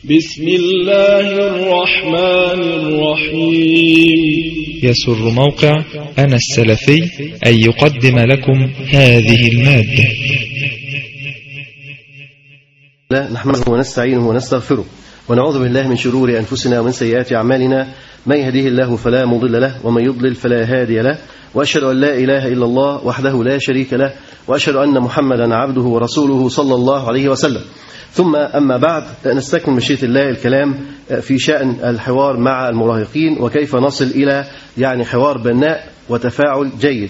بسم الله الرحمن الرحيم يسر موقع أنا السلفي أن يقدم لكم هذه المادة لا نحمده ونستعينه ونستغفره ونعوذ بالله من شرور أنفسنا ومن سيئات أعمالنا من يهديه الله فلا مضل له ومن يضلل فلا هادي له وأشهد أن لا إله إلا الله وحده لا شريك له وأشهد أن محمدا عبده ورسوله صلى الله عليه وسلم ثم أما بعد نستكمل مشيئة الله الكلام في شأن الحوار مع المراهقين وكيف نصل إلى يعني حوار بناء وتفاعل جيد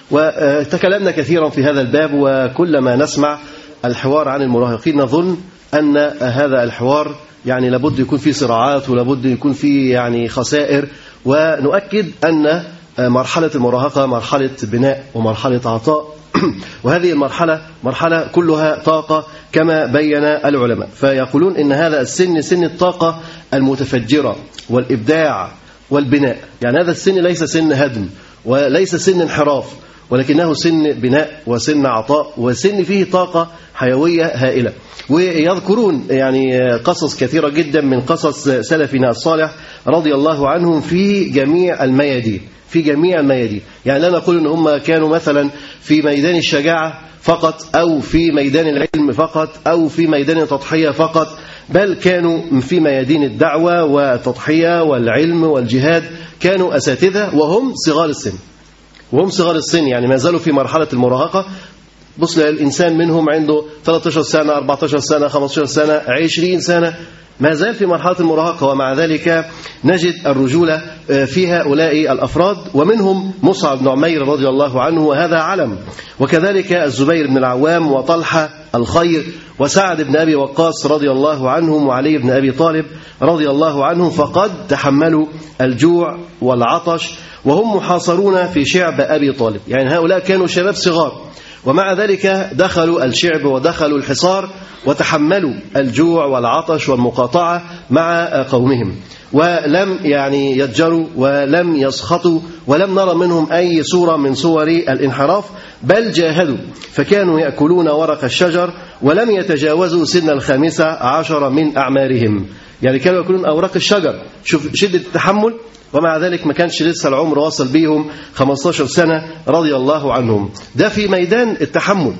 وتكلمنا كثيرا في هذا الباب وكلما نسمع الحوار عن المراهقين نظن أن هذا الحوار يعني لابد يكون فيه صراعات ولابد يكون فيه يعني خسائر ونؤكد أن مرحلة المراهقة مرحلة بناء ومرحلة عطاء وهذه المرحلة مرحلة كلها طاقة كما بين العلماء فيقولون إن هذا السن سن الطاقة المتفجرة والإبداع والبناء يعني هذا السن ليس سن هدم وليس سن انحراف ولكنه سن بناء وسن عطاء وسن فيه طاقة حيوية هائلة ويذكرون يعني قصص كثيرة جدا من قصص سلفنا الصالح رضي الله عنهم في جميع الميادين في جميع الميادين يعني لا نقول ان هم كانوا مثلا في ميدان الشجاعة فقط أو في ميدان العلم فقط أو في ميدان التضحية فقط بل كانوا في ميادين الدعوة والتضحية والعلم والجهاد كانوا أساتذة وهم صغار السن وهم صغار السن يعني ما زالوا في مرحلة المراهقة بص الإنسان منهم عنده 13 سنة 14 سنة 15 سنة 20 سنة ما زال في مرحلة المراهقة ومع ذلك نجد الرجولة في هؤلاء الأفراد ومنهم مصعب بن عمير رضي الله عنه وهذا علم وكذلك الزبير بن العوام وطلحة الخير وسعد بن أبي وقاص رضي الله عنهم وعلي بن أبي طالب رضي الله عنهم فقد تحملوا الجوع والعطش وهم محاصرون في شعب أبي طالب يعني هؤلاء كانوا شباب صغار ومع ذلك دخلوا الشعب ودخلوا الحصار وتحملوا الجوع والعطش والمقاطعة مع قومهم ولم يعني يتجروا ولم يسخطوا ولم نرى منهم أي صورة من صور الانحراف بل جاهدوا فكانوا يأكلون ورق الشجر ولم يتجاوزوا سن الخامسة عشر من أعمارهم يعني كانوا يأكلون أوراق الشجر شوف شدة التحمل ومع ذلك ما كانش لسه العمر وصل بيهم 15 سنة رضي الله عنهم ده في ميدان التحمل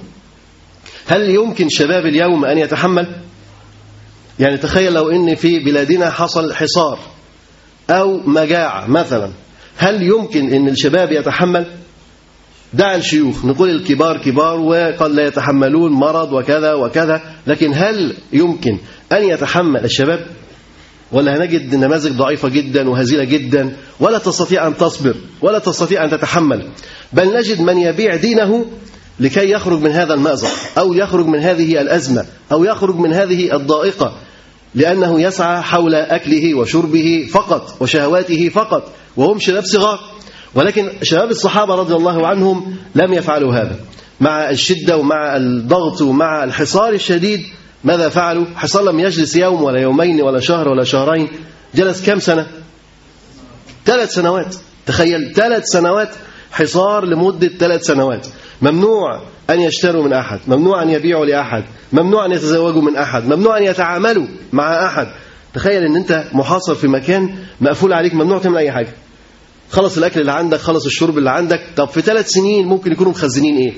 هل يمكن شباب اليوم أن يتحمل يعني تخيل لو ان في بلادنا حصل حصار او مجاعة مثلا هل يمكن ان الشباب يتحمل دع الشيوخ نقول الكبار كبار وقد لا يتحملون مرض وكذا وكذا لكن هل يمكن أن يتحمل الشباب ولا هنجد نماذج ضعيفة جدا وهزيلة جدا ولا تستطيع أن تصبر ولا تستطيع أن تتحمل بل نجد من يبيع دينه لكي يخرج من هذا المأزق أو يخرج من هذه الأزمة أو يخرج من هذه الضائقة لأنه يسعى حول أكله وشربه فقط وشهواته فقط وهم شباب صغار ولكن شباب الصحابة رضي الله عنهم لم يفعلوا هذا مع الشدة ومع الضغط ومع الحصار الشديد ماذا فعلوا حصار لم يجلس يوم ولا يومين ولا شهر ولا شهرين جلس كم سنة ثلاث سنوات تخيل ثلاث سنوات حصار لمدة ثلاث سنوات ممنوع أن يشتروا من أحد ممنوع أن يبيعوا لأحد ممنوع أن يتزوجوا من أحد ممنوع أن يتعاملوا مع أحد تخيل أن أنت محاصر في مكان مقفول عليك ممنوع تعمل أي حاجة خلص الأكل اللي عندك خلص الشرب اللي عندك طب في ثلاث سنين ممكن يكونوا مخزنين إيه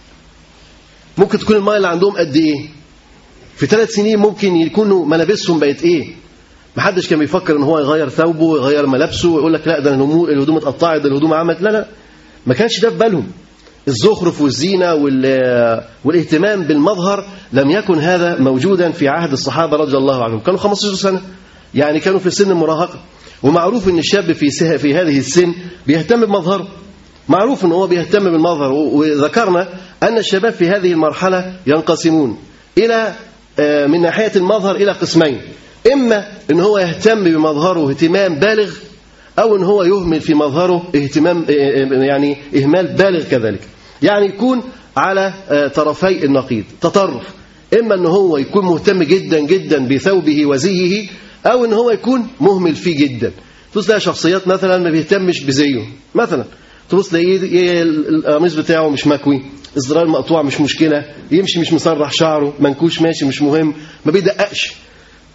ممكن تكون الماء اللي عندهم قد إيه في ثلاث سنين ممكن يكونوا ملابسهم بقت إيه محدش كان بيفكر ان هو يغير ثوبه ويغير ملابسه ويقول لك لا ده الهدوم الهدوم اتقطعت ده الهدوم عملت لا لا ما كانش ده في بالهم الزخرف والزينة والاهتمام بالمظهر لم يكن هذا موجودا في عهد الصحابة رضي الله عنهم كانوا 15 سنة يعني كانوا في سن المراهقة ومعروف ان الشاب في في هذه السن بيهتم بمظهره معروف ان هو بيهتم بالمظهر وذكرنا ان الشباب في هذه المرحلة ينقسمون الى من ناحية المظهر الى قسمين اما ان هو يهتم بمظهره اهتمام بالغ أو أن هو يهمل في مظهره اهتمام يعني إهمال بالغ كذلك يعني يكون على طرفي النقيض تطرف إما أن هو يكون مهتم جدا جدا بثوبه وزيه أو أن هو يكون مهمل فيه جدا تبص تلاقي شخصيات مثلا ما بيهتمش بزيه مثلا تبص تلاقيه القميص بتاعه مش مكوي الزرار مقطوع مش مشكلة يمشي مش مسرح شعره منكوش ماشي مش مهم ما بيدققش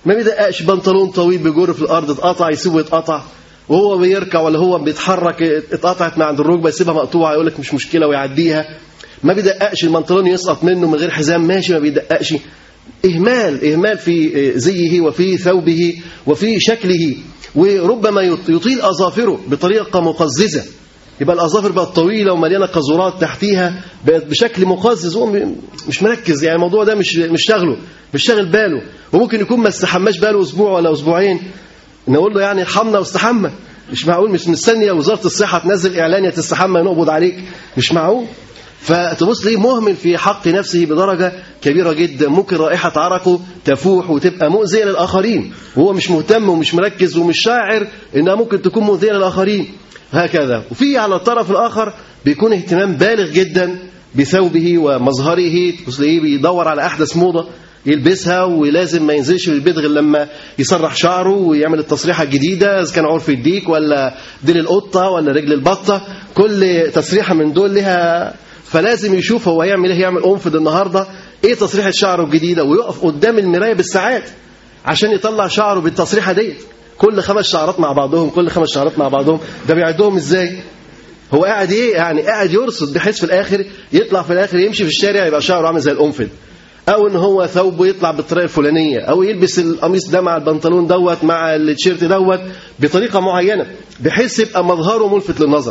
ما بيدققش بنطلون طويل بيجر في الارض اتقطع يسيبه يتقطع وهو بيركع ولا هو بيتحرك اتقطعت من عند الركبه يسيبها مقطوعه يقول لك مش مشكله ويعديها ما بيدققش المنطلون يسقط منه من غير حزام ماشي ما بيدققش إهمال إهمال في زيه وفي ثوبه وفي شكله وربما يطيل أظافره بطريقة مقززة يبقى الأظافر بقت طويلة ومليانة قذورات تحتيها بقت بشكل مقزز هو مش مركز يعني الموضوع ده مش مش شاغله مش شاغل باله وممكن يكون ما استحماش باله أسبوع ولا أسبوعين نقول له يعني ارحمنا واستحمى مش معقول مش مستني وزارة الصحة تنزل إعلان يا تستحمى نقبض عليك مش معقول فتبص ليه مهمل في حق نفسه بدرجة كبيرة جدا ممكن رائحة عرقه تفوح وتبقى مؤذية للآخرين وهو مش مهتم ومش مركز ومش شاعر إنها ممكن تكون مؤذية للآخرين هكذا وفي على الطرف الآخر بيكون اهتمام بالغ جدا بثوبه ومظهره تبص ليه بيدور على أحدث موضة يلبسها ولازم ما ينزلش من البيت غير لما يسرح شعره ويعمل التصريحه الجديده اذا كان عرف الديك ولا ديل القطه ولا رجل البطه كل تسريحه من دول لها فلازم يشوف هو هيعمل ايه هيعمل انفض النهارده ايه تصريحه شعره الجديده ويقف قدام المرايه بالساعات عشان يطلع شعره بالتصريحه ديت كل خمس شعرات مع بعضهم كل خمس شعرات مع بعضهم ده بيعدهم ازاي هو قاعد ايه يعني قاعد يرصد بحيث في الاخر يطلع في الاخر يمشي في الشارع يبقى شعره عامل زي القنفذ او ان هو ثوبه يطلع بالطريقه الفلانيه او يلبس القميص ده مع البنطلون دوت مع التيشيرت دوت بطريقه معينه بحيث يبقى مظهره ملفت للنظر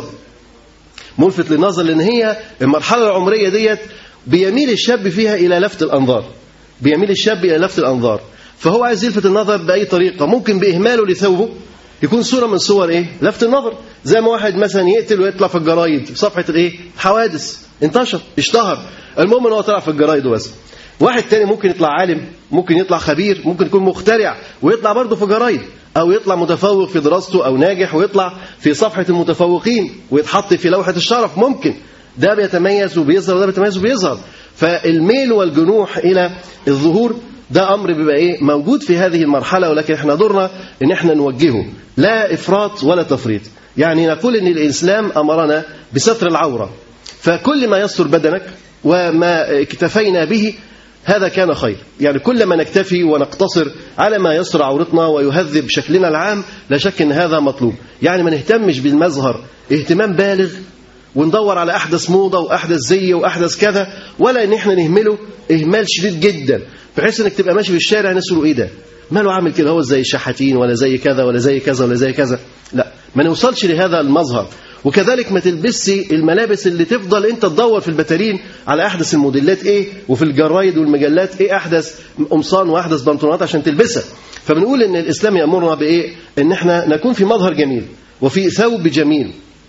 ملفت للنظر لان هي المرحله العمريه ديت بيميل الشاب فيها الى لفت الانظار بيميل الشاب الى لفت الانظار فهو عايز يلفت النظر باي طريقه ممكن باهماله لثوبه يكون صوره من صور ايه لفت النظر زي ما واحد مثلا يقتل ويطلع في الجرايد في صفحه الايه حوادث انتشر اشتهر المهم ان هو طلع في الجرايد بس واحد تاني ممكن يطلع عالم ممكن يطلع خبير ممكن يكون مخترع ويطلع برضه في جرايد أو يطلع متفوق في دراسته أو ناجح ويطلع في صفحة المتفوقين ويتحط في لوحة الشرف ممكن ده بيتميز وبيظهر وده بيتميز وبيظهر فالميل والجنوح إلى الظهور ده أمر بيبقى إيه موجود في هذه المرحلة ولكن إحنا دورنا إن إحنا نوجهه لا إفراط ولا تفريط يعني نقول إن الإسلام أمرنا بستر العورة فكل ما يستر بدنك وما اكتفينا به هذا كان خير يعني كل ما نكتفي ونقتصر على ما يسر عورتنا ويهذب شكلنا العام لا شك ان هذا مطلوب يعني ما نهتمش بالمظهر اهتمام بالغ وندور على احدث موضه واحدث زي واحدث كذا ولا ان احنا نهمله اهمال شديد جدا بحيث انك تبقى ماشي في الشارع الناس يقولوا ايه ده ماله عامل كده هو زي الشحاتين ولا زي كذا ولا زي كذا ولا زي كذا لا ما نوصلش لهذا المظهر وكذلك ما تلبسش الملابس اللي تفضل انت تدور في البتارين على احدث الموديلات ايه وفي الجرايد والمجلات ايه احدث قمصان واحدث بنطلونات عشان تلبسها فبنقول ان الاسلام يامرنا بايه ان احنا نكون في مظهر جميل وفي ثوب جميل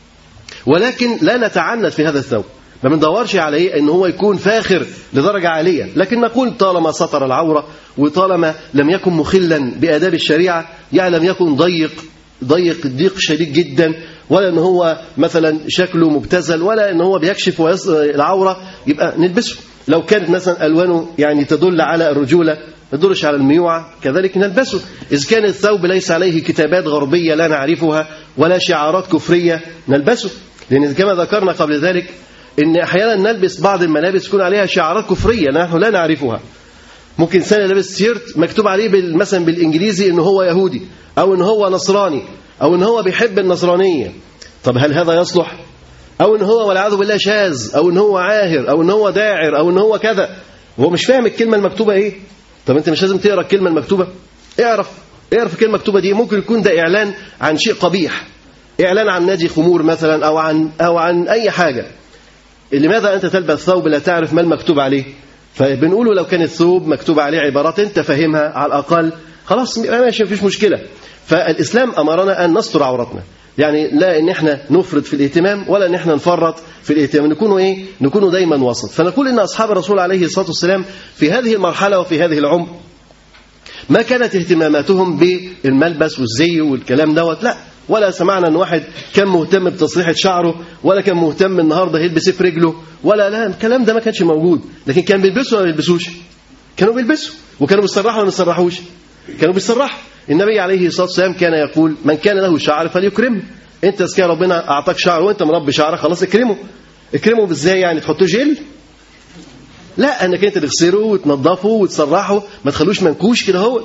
ولكن لا نتعنت في هذا الثوب ما بندورش على ايه ان هو يكون فاخر لدرجه عاليه لكن نقول طالما سطر العوره وطالما لم يكن مخلا باداب الشريعه يعني لم يكن ضيق ضيق ضيق شديد جدا ولا ان هو مثلا شكله مبتذل ولا ان هو بيكشف العوره يبقى نلبسه لو كانت مثلا الوانه يعني تدل على الرجوله ما تدلش على الميوعه كذلك نلبسه اذا كان الثوب ليس عليه كتابات غربيه لا نعرفها ولا شعارات كفريه نلبسه لان كما ذكرنا قبل ذلك ان احيانا نلبس بعض الملابس تكون عليها شعارات كفريه نحن لا نعرفها ممكن انسان لابس تيشيرت مكتوب عليه مثلا بالانجليزي ان هو يهودي او ان هو نصراني او ان هو بيحب النصرانيه طب هل هذا يصلح او ان هو والعياذ بالله شاذ او ان هو عاهر او ان هو داعر او ان هو كذا هو مش فاهم الكلمه المكتوبه ايه طب انت مش لازم تقرا الكلمه المكتوبه اعرف اعرف الكلمه المكتوبه دي ممكن يكون ده اعلان عن شيء قبيح اعلان عن نادي خمور مثلا او عن او عن اي حاجه لماذا انت تلبس ثوب لا تعرف ما المكتوب عليه فبنقوله لو كان الثوب مكتوب عليه عبارات انت فاهمها على الاقل خلاص ماشي مفيش مشكله فالاسلام امرنا ان نستر عورتنا يعني لا ان احنا نفرط في الاهتمام ولا ان احنا نفرط في الاهتمام نكونوا ايه نكونوا دايما وسط فنقول ان اصحاب الرسول عليه الصلاه والسلام في هذه المرحله وفي هذه العمر ما كانت اهتماماتهم بالملبس والزي والكلام دوت لا ولا سمعنا ان واحد كان مهتم بتصريحه شعره ولا كان مهتم النهارده يلبس في رجله ولا لا الكلام ده ما كانش موجود لكن كان بيلبسوا ولا ما بيلبسوش كانوا بيلبسوا وكانوا بيصرحوا ولا ما بيصرحوش كانوا بيصرحوا النبي عليه الصلاه والسلام كان يقول من كان له شعر فليكرمه انت اذا كان ربنا اعطاك شعر وانت مربي شعرك خلاص اكرمه اكرمه ازاي يعني تحطه جل لا انك انت تغسله وتنظفه وتسرحه ما تخلوش منكوش كده اهوت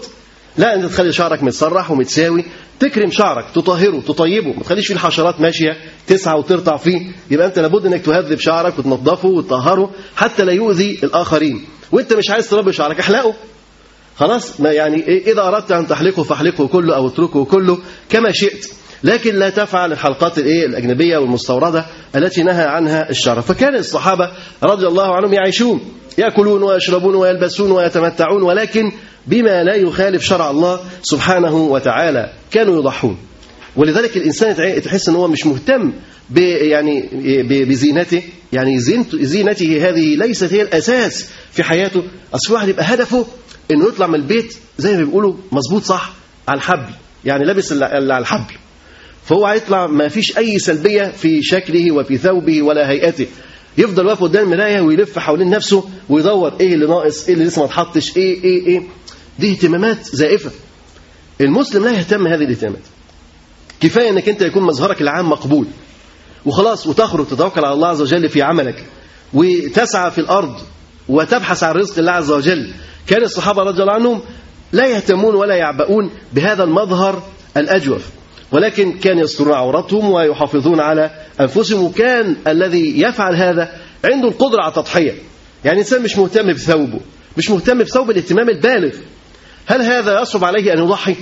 لا انت تخلي شعرك متسرح ومتساوي تكرم شعرك تطهره تطيبه ما تخليش فيه الحشرات ماشيه تسعى وترتع فيه يبقى انت لابد انك تهذب شعرك وتنظفه وتطهره حتى لا يؤذي الاخرين وانت مش عايز تربي شعرك احلقه خلاص ما يعني اذا اردت ان تحلقه فاحلقه كله او اتركه كله كما شئت لكن لا تفعل الحلقات الايه الاجنبيه والمستورده التي نهى عنها الشرع فكان الصحابه رضي الله عنهم يعيشون ياكلون ويشربون ويلبسون ويتمتعون ولكن بما لا يخالف شرع الله سبحانه وتعالى كانوا يضحون ولذلك الانسان تحس ان هو مش مهتم ب يعني بزينته يعني زينته هذه ليست هي الاساس في حياته اصل واحد يبقى هدفه انه يطلع من البيت زي ما بيقولوا مظبوط صح على الحبل يعني لابس اللي على الحبل فهو هيطلع ما فيش اي سلبيه في شكله وفي ثوبه ولا هيئته يفضل واقف قدام المرايه ويلف حوالين نفسه ويدور ايه اللي ناقص ايه اللي لسه ما اتحطش ايه ايه ايه دي اهتمامات زائفه المسلم لا يهتم هذه الاهتمامات كفايه انك انت يكون مظهرك العام مقبول وخلاص وتخرج تتوكل على الله عز وجل في عملك وتسعى في الارض وتبحث عن رزق الله عز وجل كان الصحابه رضي الله عنهم لا يهتمون ولا يعبؤون بهذا المظهر الاجوف ولكن كان يسترون عورتهم ويحافظون على انفسهم وكان الذي يفعل هذا عنده القدره على التضحيه يعني انسان مش مهتم بثوبه مش مهتم بثوب الاهتمام البالغ هل هذا يصعب عليه ان يضحي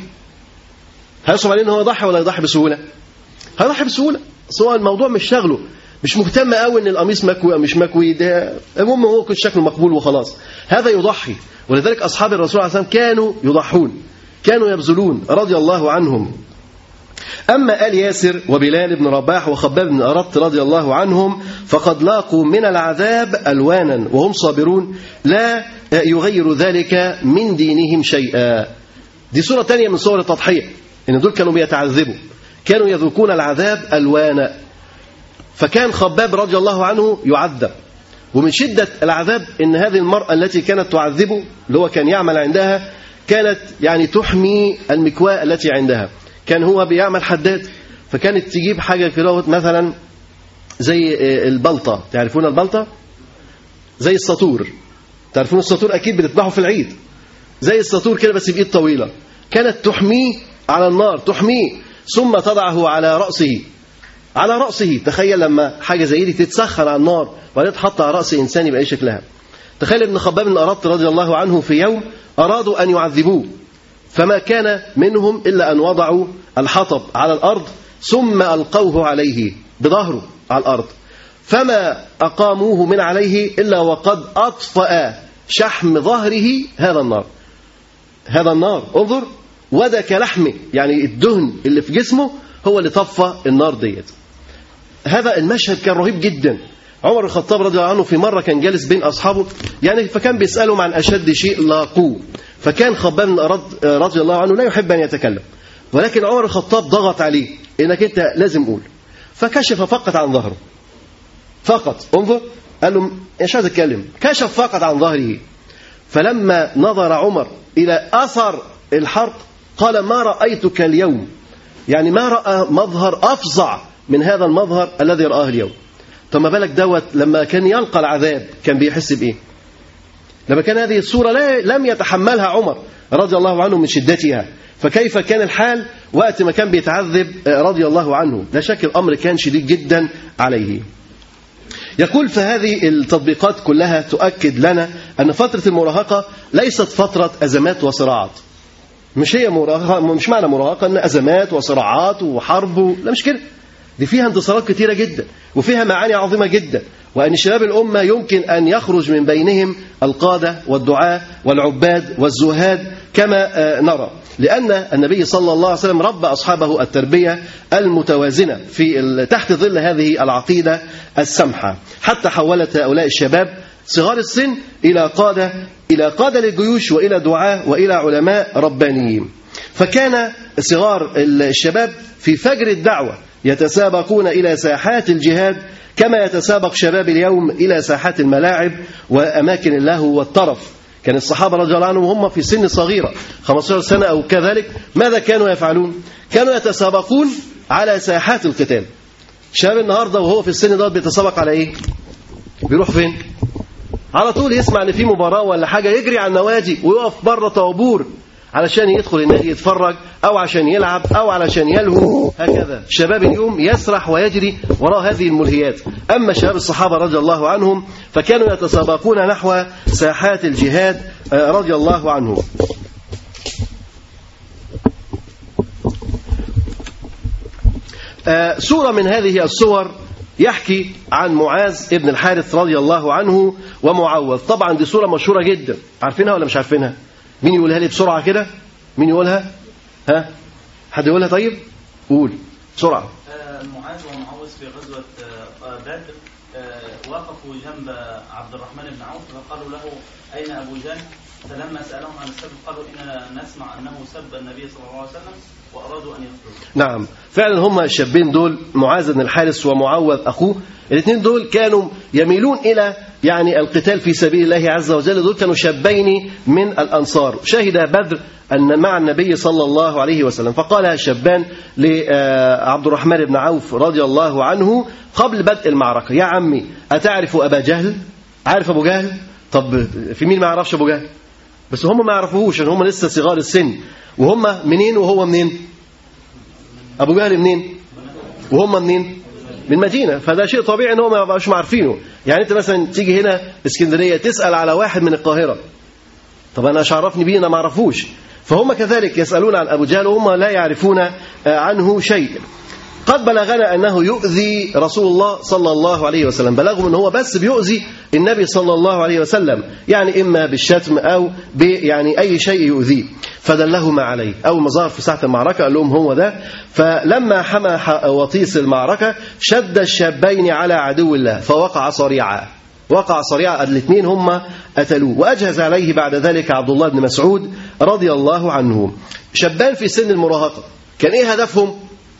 هيصعب عليه ان هو يضحي ولا يضحي بسهوله هيضحي بسهوله سواء الموضوع مش شغله مش مهتم قوي ان القميص مكوي او مش مكوي ده المهم هو كل شكله مقبول وخلاص هذا يضحي ولذلك اصحاب الرسول عليه الصلاه والسلام كانوا يضحون كانوا يبذلون رضي الله عنهم أما آل ياسر وبلال بن رباح وخباب بن أرط رضي الله عنهم فقد لاقوا من العذاب ألوانا وهم صابرون لا يغير ذلك من دينهم شيئا دي صورة تانية من صور التضحية إن دول كانوا بيتعذبوا كانوا يذوقون العذاب ألوانا فكان خباب رضي الله عنه يعذب ومن شدة العذاب إن هذه المرأة التي كانت تعذبه اللي هو كان يعمل عندها كانت يعني تحمي المكواة التي عندها كان هو بيعمل حداد فكانت تجيب حاجة كده مثلا زي البلطة تعرفون البلطة زي السطور تعرفون السطور أكيد بتذبحه في العيد زي السطور كده بس بإيد طويلة كانت تحميه على النار تحميه ثم تضعه على رأسه على رأسه تخيل لما حاجة زي دي تتسخن على النار وبعدين تحط على رأس إنسان يبقى إيه شكلها تخيل ابن خباب بن أرط رضي الله عنه في يوم أرادوا أن يعذبوه فما كان منهم إلا أن وضعوا الحطب على الأرض ثم ألقوه عليه بظهره على الأرض فما أقاموه من عليه إلا وقد أطفأ شحم ظهره هذا النار هذا النار انظر ودك لحمه يعني الدهن اللي في جسمه هو اللي طفى النار ديت هذا المشهد كان رهيب جدا عمر الخطاب رضي الله عنه في مرة كان جالس بين أصحابه يعني فكان بيسألهم عن أشد شيء لاقوه فكان خباب بن رضي الله عنه لا يحب أن يتكلم ولكن عمر الخطاب ضغط عليه انك انت لازم قول فكشف فقط عن ظهره فقط انظر قال له مش عايز اتكلم كشف فقط عن ظهره فلما نظر عمر الى اثر الحرق قال ما رايتك اليوم يعني ما راى مظهر افظع من هذا المظهر الذي راه اليوم طب ما بالك دوت لما كان يلقى العذاب كان بيحس بايه لما كان هذه الصوره لا لم يتحملها عمر رضي الله عنه من شدتها فكيف كان الحال وقت ما كان بيتعذب رضي الله عنه لا شك الأمر كان شديد جدا عليه يقول فهذه التطبيقات كلها تؤكد لنا أن فترة المراهقة ليست فترة أزمات وصراعات مش هي مراهقة مش معنى مراهقة أن أزمات وصراعات وحرب لا مش كده دي فيها انتصارات كثيرة جدا وفيها معاني عظيمة جدا وأن شباب الأمة يمكن أن يخرج من بينهم القادة والدعاة والعباد والزهاد كما نرى لأن النبي صلى الله عليه وسلم ربى أصحابه التربية المتوازنة في تحت ظل هذه العقيدة السمحة حتى حولت هؤلاء الشباب صغار السن إلى قادة إلى قادة للجيوش وإلى دعاة وإلى علماء ربانيين فكان صغار الشباب في فجر الدعوة يتسابقون إلى ساحات الجهاد كما يتسابق شباب اليوم إلى ساحات الملاعب وأماكن اللهو والطرف كان الصحابة رضي الله عنهم هم في سن صغيرة 15 سنة أو كذلك ماذا كانوا يفعلون كانوا يتسابقون على ساحات القتال شباب النهاردة وهو في السن ده بيتسابق على إيه بيروح فين على طول يسمع ان في مباراه ولا حاجه يجري على النوادي ويقف بره طابور علشان يدخل النادي يتفرج أو عشان يلعب أو علشان يلهو هكذا شباب اليوم يسرح ويجري وراء هذه الملهيات أما شباب الصحابة رضي الله عنهم فكانوا يتسابقون نحو ساحات الجهاد آه، رضي الله عنهم آه، سورة من هذه الصور يحكي عن معاذ ابن الحارث رضي الله عنه ومعوذ طبعا دي صورة مشهورة جدا عارفينها ولا مش عارفينها مين يقولها لي بسرعة كده مين يقولها ها حد يقولها طيب قول بسرعة آه، معاذ ومعوذ في غزوة آه، بدر آه، وقفوا جنب عبد الرحمن بن عوف فقالوا له أين أبو جهل فلما سألهم عن السبب قالوا إننا نسمع أنه سب النبي صلى الله عليه وسلم وأرادوا أن يقتلوه نعم فعلا هم الشابين دول معاذ بن الحارث ومعوذ أخوه الاثنين دول كانوا يميلون إلى يعني القتال في سبيل الله عز وجل دول كانوا شابين من الأنصار شهد بدر أن مع النبي صلى الله عليه وسلم فقال الشابان لعبد الرحمن بن عوف رضي الله عنه قبل بدء المعركة يا عمي أتعرف أبا جهل عارف أبو جهل طب في مين ما يعرفش أبو جهل بس هم ما يعرفوهوش عشان هم لسه صغار السن وهم منين وهو منين ابو جهل منين وهم منين من مدينه فده شيء طبيعي ان هم ما يبقاش عارفينه يعني انت مثلا تيجي هنا اسكندريه تسال على واحد من القاهره طب انا ايش عرفني بيه انا ما اعرفوش فهم كذلك يسالون عن ابو جهل وهم لا يعرفون آه، عنه شيء قد بلغنا انه يؤذي رسول الله صلى الله عليه وسلم بلغهم ان هو بس بيؤذي النبي صلى الله عليه وسلم يعني اما بالشتم او ب يعني اي شيء يؤذيه فدلهما عليه اول ما ظهر في ساعه المعركه قال لهم هو ده فلما حمى ح- وطيس المعركه شد الشابين على عدو الله فوقع صريعا وقع صريعا الاثنين هم قتلوه واجهز عليه بعد ذلك عبد الله بن مسعود رضي الله عنه شابان في سن المراهقه كان ايه هدفهم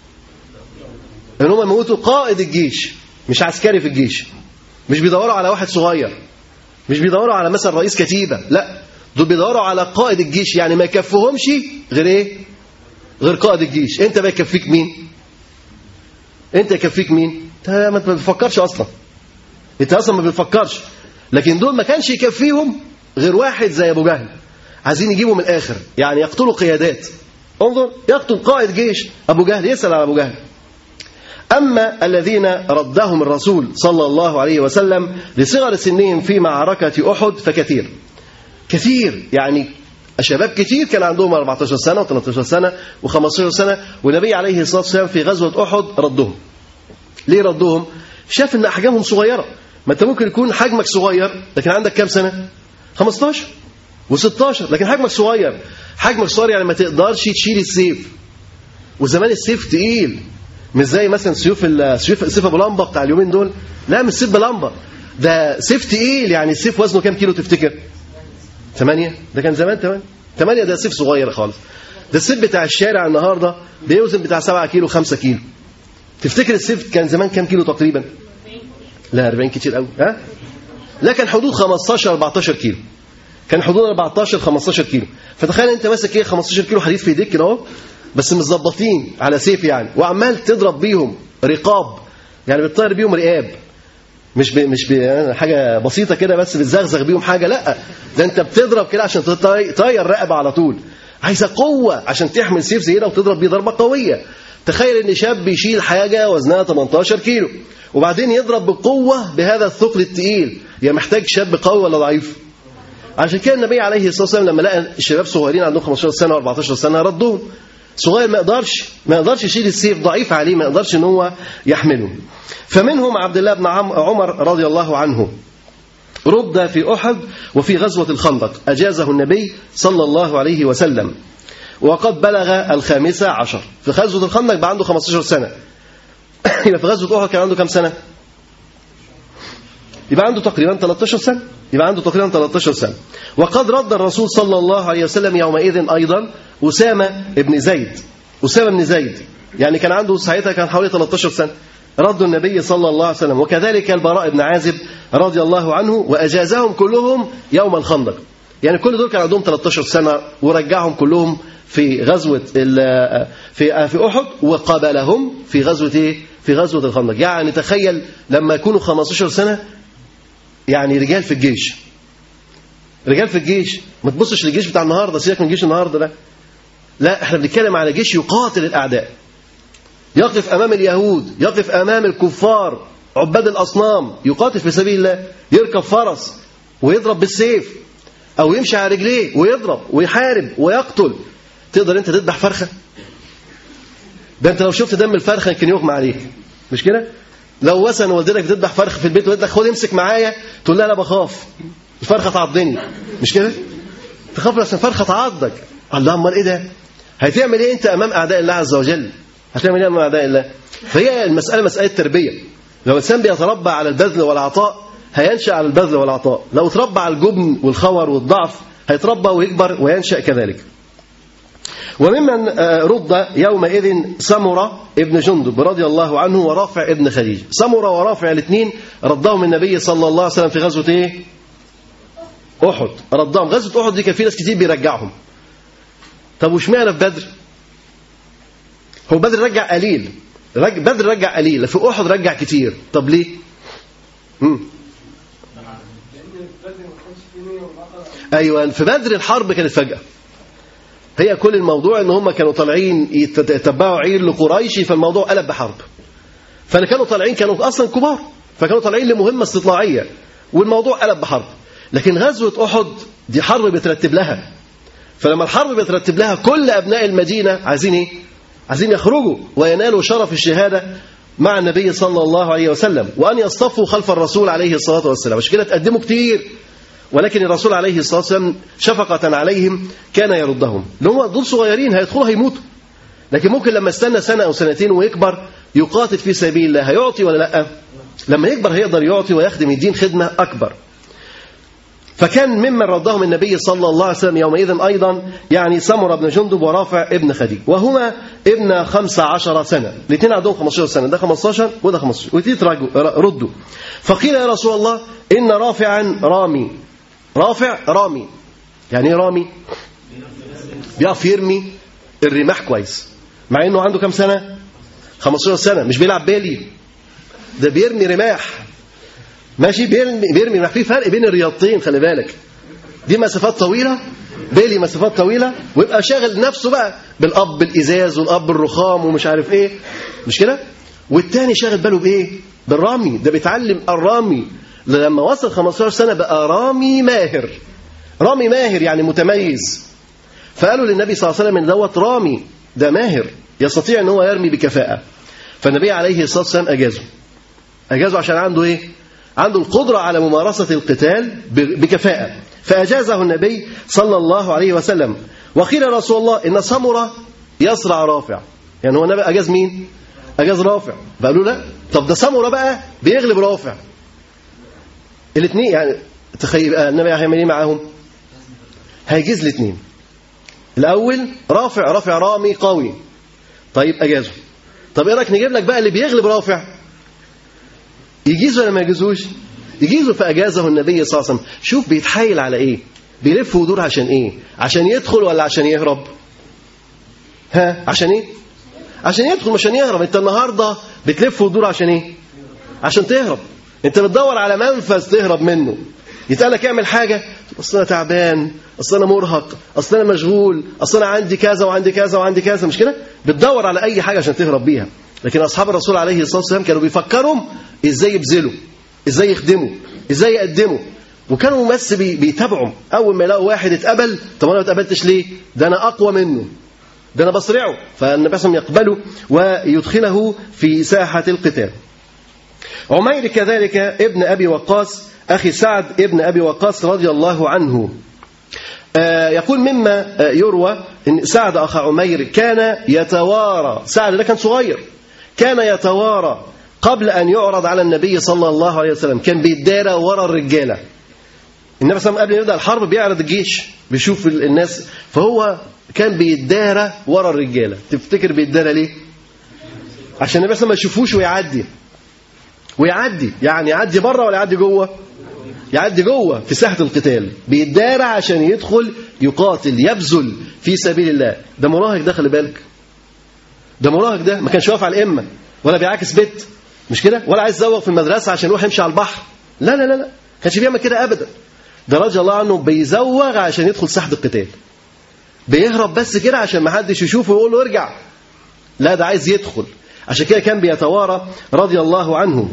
ان هم يموتوا قائد الجيش مش عسكري في الجيش مش بيدوروا على واحد صغير مش بيدوروا على مثلا رئيس كتيبه لا دول بيدوروا على قائد الجيش يعني ما يكفهمش غير ايه غير قائد الجيش انت بقى يكفيك مين انت يكفيك مين انت ما بتفكرش اصلا انت اصلا ما بتفكرش لكن دول ما كانش يكفيهم غير واحد زي ابو جهل عايزين يجيبوا من الاخر يعني يقتلوا قيادات انظر يقتل قائد جيش ابو جهل يسال على ابو جهل أما الذين ردهم الرسول صلى الله عليه وسلم لصغر سنهم في معركة أحد فكثير كثير يعني شباب كتير كان عندهم 14 سنة و13 سنة و15 سنة والنبي عليه الصلاة والسلام في غزوة أحد ردهم ليه ردهم؟ شاف ان احجامهم صغيره ما انت ممكن يكون حجمك صغير لكن عندك كام سنه 15 و16 لكن حجمك صغير حجمك صغير يعني ما تقدرش تشيل السيف وزمان السيف تقيل مش زي مثلا سيوف ال- سيوف سيف ابو لمبه بتاع اليومين دول لا مش سيف بلمبه ده سيف تقيل يعني السيف وزنه كام كيلو تفتكر 8 ده كان زمان 8 8 ده سيف صغير خالص ده السيف بتاع الشارع النهارده بيوزن بتاع 7 كيلو 5 كيلو تفتكر السيف كان زمان كام كيلو تقريبا لا 40 كتير قوي ها لا كان حدود 15 14 كيلو كان حدود 14 15 كيلو فتخيل انت ماسك ايه 15 كيلو حديد في ايديك كده اهو بس متظبطين على سيف يعني وعمال تضرب بيهم رقاب يعني بتطير بيهم رقاب مش ب... مش ب... يعني حاجه بسيطه كده بس بتزغزغ بيهم حاجه لا ده انت بتضرب كده عشان تطي- تطير رقبه على طول عايزه قوه عشان تحمل سيف زي ده وتضرب بيه ضربه قويه تخيل ان شاب بيشيل حاجه وزنها 18 كيلو وبعدين يضرب بقوه بهذا الثقل التقيل يا محتاج شاب قوي ولا ضعيف عشان كده النبي عليه الصلاه والسلام لما لقى الشباب صغيرين عندهم 15 سنه و14 سنه ردهم صغير ما يقدرش ما يقدرش يشيل السيف ضعيف عليه ما يقدرش ان هو يحمله فمنهم عبد الله بن عم- عمر رضي الله عنه رد في احد وفي غزوه الخندق اجازه النبي صلى الله عليه وسلم وقد بلغ الخامسة عشر في غزوة الخندق بقى عنده 15 سنة يبقى في غزوة أحد كان عنده كام سنة يبقى عنده تقريبا 13 سنة يبقى عنده تقريبا 13 سنة وقد رد الرسول صلى الله عليه وسلم يومئذ أيضا أسامة بن زيد أسامة بن زيد يعني كان عنده ساعتها كان حوالي 13 سنة رد النبي صلى الله عليه وسلم وكذلك البراء بن عازب رضي الله عنه وأجازهم كلهم يوم الخندق يعني كل دول كان عندهم 13 سنة ورجعهم كلهم في غزوة ال- في في أحد وقابلهم في غزوة إيه؟ في غزوة الخندق يعني تخيل لما يكونوا 15 سنة يعني رجال في الجيش رجال في الجيش ما تبصش للجيش بتاع النهارده سيبك من الجيش النهارده ده لا احنا بنتكلم على جيش يقاتل الاعداء يقف امام اليهود يقف امام الكفار عباد الاصنام يقاتل في سبيل الله يركب فرس ويضرب بالسيف او يمشي على رجليه ويضرب ويحارب ويقتل تقدر انت تذبح فرخه ده انت لو شفت دم الفرخه يمكن يغمى عليك مش كده لو مثلا والدتك بتذبح فرخ في البيت وقالت لك خد امسك معايا تقول لها انا بخاف الفرخه تعضني مش كده تخاف عشان الفرخه تعضك الله امال ايه ده هتعمل ايه انت امام اعداء الله عز وجل هتعمل ايه امام اعداء الله فهي المساله مساله تربيه لو الانسان بيتربى على البذل والعطاء هينشا على البذل والعطاء لو تربى على الجبن والخور والضعف هيتربى ويكبر وينشا كذلك وممن رد يومئذ سمرة ابن جندب رضي الله عنه ورافع ابن خديج سمرة ورافع الاثنين ردهم النبي صلى الله عليه وسلم في غزوة ايه أحد ردهم غزوة أحد دي كان في ناس كتير بيرجعهم طب واشمعنى في بدر هو بدر رجع قليل رج... بدر رجع قليل في أحد رجع كتير طب ليه مم. ايوه في بدر الحرب كانت فجأة هي كل الموضوع ان هم كانوا طالعين يتبعوا عير لقريش فالموضوع قلب بحرب فاللي كانوا طالعين كانوا اصلا كبار فكانوا طالعين لمهمه استطلاعيه والموضوع قلب بحرب لكن غزوه احد دي حرب بترتب لها فلما الحرب بترتب لها كل ابناء المدينه عايزين ايه عايزين يخرجوا وينالوا شرف الشهاده مع النبي صلى الله عليه وسلم وان يصطفوا خلف الرسول عليه الصلاه والسلام عشان كده تقدموا كتير ولكن الرسول عليه الصلاة والسلام شفقة عليهم كان يردهم اللي هم دول صغيرين هيدخلوا هيموتوا لكن ممكن لما استنى سنة أو سنتين ويكبر يقاتل في سبيل الله هيعطي ولا لا لما يكبر هيقدر يعطي ويخدم الدين خدمة أكبر فكان ممن ردهم النبي صلى الله عليه وسلم يومئذ أيضا يعني سمر بن جندب ورافع ابن خديج وهما ابن خمسة عشر سنة الاثنين عندهم 15 سنة ده 15 وده 15 والاثنين ردوا فقيل يا رسول الله إن رافعا رامي رافع رامي يعني ايه رامي بيعرف يرمي الرماح كويس مع انه عنده كام سنه 15 سنه مش بيلعب بالي ده بيرمي رماح ماشي بيرمي بيرمي رماح في فرق بين الرياضتين خلي بالك دي مسافات طويله بيلي مسافات طويله ويبقى شاغل نفسه بقى بالاب بالازاز والاب بالرخام ومش عارف ايه مش كده والتاني شاغل باله بايه بالرامي ده بيتعلم الرامي لما وصل 15 سنة بقى رامي ماهر رامي ماهر يعني متميز فقالوا للنبي صلى الله عليه وسلم ان دوت رامي ده ماهر يستطيع ان هو يرمي بكفاءة فالنبي عليه الصلاة والسلام أجازه أجازه عشان عنده إيه عنده القدرة على ممارسة القتال بكفاءة فأجازه النبي صلى الله عليه وسلم وقيل يا رسول الله إن سمرة يصرع رافع يعني هو النبي أجاز مين أجاز رافع فقالوا لا طب ده سمرة بقى بيغلب رافع الاثنين يعني تخيل النبي هيعمل ايه معاهم هيجيز الاثنين الاول رافع رافع رامي قوي طيب اجازه طب ايه رايك نجيب لك بقى اللي بيغلب رافع يجيز ولا ما يجيزوش يجيزه فاجازه النبي صلى الله عليه وسلم شوف بيتحايل على ايه بيلف ودور عشان ايه عشان يدخل ولا عشان يهرب ها عشان ايه عشان يدخل مش عشان يهرب انت النهارده بتلف ودور عشان ايه عشان تهرب انت بتدور على منفذ تهرب منه يتقال لك اعمل حاجه اصل انا تعبان اصل انا مرهق اصل انا مشغول اصل انا عندي كذا وعندي كذا وعندي كذا مش كده بتدور على اي حاجه عشان تهرب بيها لكن اصحاب الرسول عليه الصلاه والسلام كانوا بيفكروا ازاي يبذلوا ازاي يخدموا ازاي يقدموا وكانوا بس بيتابعوا اول ما يلاقوا واحد اتقبل طب انا ما اتقبلتش ليه ده انا اقوى منه ده انا بصرعه فالنبي صلى الله عليه وسلم يقبله ويدخله في ساحه القتال عمير كذلك ابن أبي وقاص أخي سعد ابن أبي وقاص رضي الله عنه يقول مما يروى أن سعد أخ عمير كان يتوارى سعد ده كان صغير كان يتوارى قبل أن يعرض على النبي صلى الله عليه وسلم كان بيتدارى ورا الرجالة النبي صلى الله عليه وسلم قبل ما يبدأ الحرب بيعرض الجيش بيشوف الناس فهو كان بيتدارى ورا الرجالة تفتكر بيتدارى ليه عشان النبي صلى الله عليه وسلم ما يشوفوش ويعدي ويعدي يعني يعدي بره ولا يعدي جوه يعدي جوه في ساحه القتال بيتدارى عشان يدخل يقاتل يبذل في سبيل الله ده مراهق ده خلي بالك ده مراهق ده ما كانش واقف على الامه ولا بيعاكس بيت مش كده ولا عايز يزوق في المدرسه عشان يروح يمشي على البحر لا لا لا لا كانش بيعمل كده ابدا ده رضي الله عنه بيزوغ عشان يدخل ساحة القتال بيهرب بس كده عشان ما حدش يشوفه ويقول له ارجع لا ده عايز يدخل عشان كده كان بيتوارى رضي الله عنه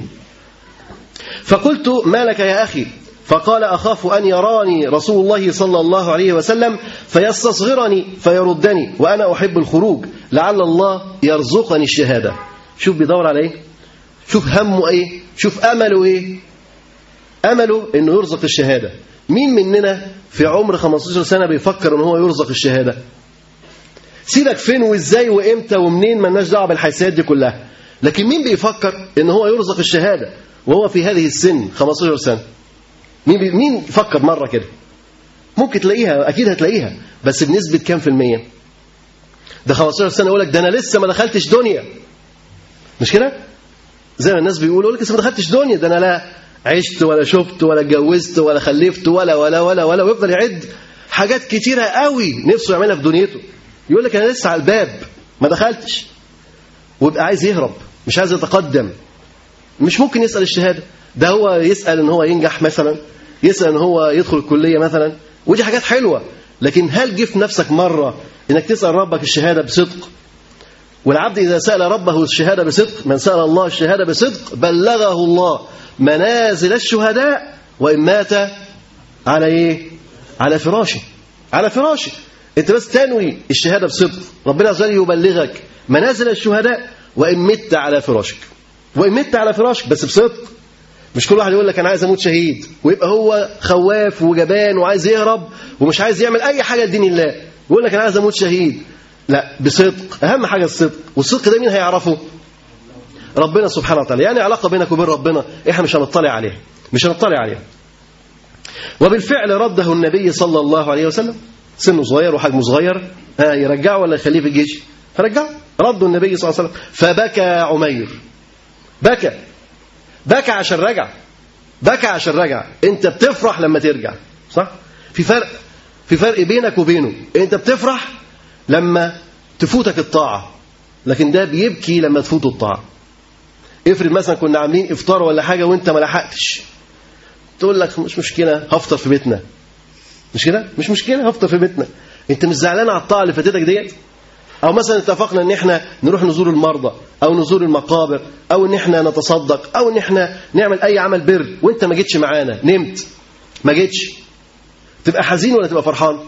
فقلت ما لك يا أخي فقال أخاف أن يراني رسول الله صلى الله عليه وسلم فيستصغرني فيردني وأنا أحب الخروج لعل الله يرزقني الشهادة شوف بيدور على إيه شوف همه إيه شوف أمله إيه أمله إنه يرزق الشهادة مين مننا في عمر 15 سنة بيفكر إن هو يرزق الشهادة سيبك فين وإزاي وإمتى ومنين مالناش دعوة بالحيثيات دي كلها لكن مين بيفكر إن هو يرزق الشهادة وهو في هذه السن 15 سنة مين بي... مين فكر مرة كده ممكن تلاقيها أكيد هتلاقيها بس بنسبة كام في المية ده 15 سنة يقول لك ده أنا لسه ما دخلتش دنيا مش كده زي ما الناس بيقولوا يقول لك لسه ما دخلتش دنيا ده أنا لا عشت ولا شفت ولا اتجوزت ولا خلفت ولا ولا ولا ولا ويفضل يعد حاجات كتيرة قوي نفسه يعملها في دنيته يقول لك أنا لسه على الباب ما دخلتش ويبقى عايز يهرب مش عايز يتقدم مش ممكن يسأل الشهادة ده هو يسأل ان هو ينجح مثلا يسأل ان هو يدخل الكلية مثلا ودي حاجات حلوة لكن هل جه في نفسك مرة انك تسأل ربك الشهادة بصدق والعبد إذا سأل ربه الشهادة بصدق من سأل الله الشهادة بصدق بلغه الله منازل الشهداء وإن مات على إيه؟ على فراشه على فراشه أنت بس تنوي الشهادة بصدق ربنا عز وجل يبلغك منازل الشهداء وإن مت على فراشك وإن مت على فراشك بس بصدق مش كل واحد يقول لك أنا عايز أموت شهيد ويبقى هو خواف وجبان وعايز يهرب ومش عايز يعمل أي حاجة لدين الله يقول لك أنا عايز أموت شهيد لا بصدق أهم حاجة الصدق والصدق ده مين هيعرفه ربنا سبحانه وتعالى يعني علاقة بينك وبين ربنا إحنا مش هنطلع عليها مش هنطلع عليها وبالفعل رده النبي صلى الله عليه وسلم سنه صغير وحجمه صغير ها يرجعه ولا يخليه في الجيش فرجعه رده النبي صلى الله عليه وسلم فبكى عمير بكى بكى عشان رجع بكى عشان رجع انت بتفرح لما ترجع صح في فرق في فرق بينك وبينه انت بتفرح لما تفوتك الطاعة لكن ده بيبكي لما تفوته الطاعة افرض مثلا كنا عاملين افطار ولا حاجة وانت ما لحقتش تقول لك مش مشكلة هفطر في بيتنا مش كده مش مشكلة هفطر في بيتنا انت مش زعلان على الطاعة اللي فاتتك ديت او مثلا اتفقنا ان احنا نروح نزور المرضى او نزور المقابر او ان احنا نتصدق او ان احنا نعمل اي عمل بر وانت ما جيتش معانا نمت ما جيتش تبقى حزين ولا تبقى فرحان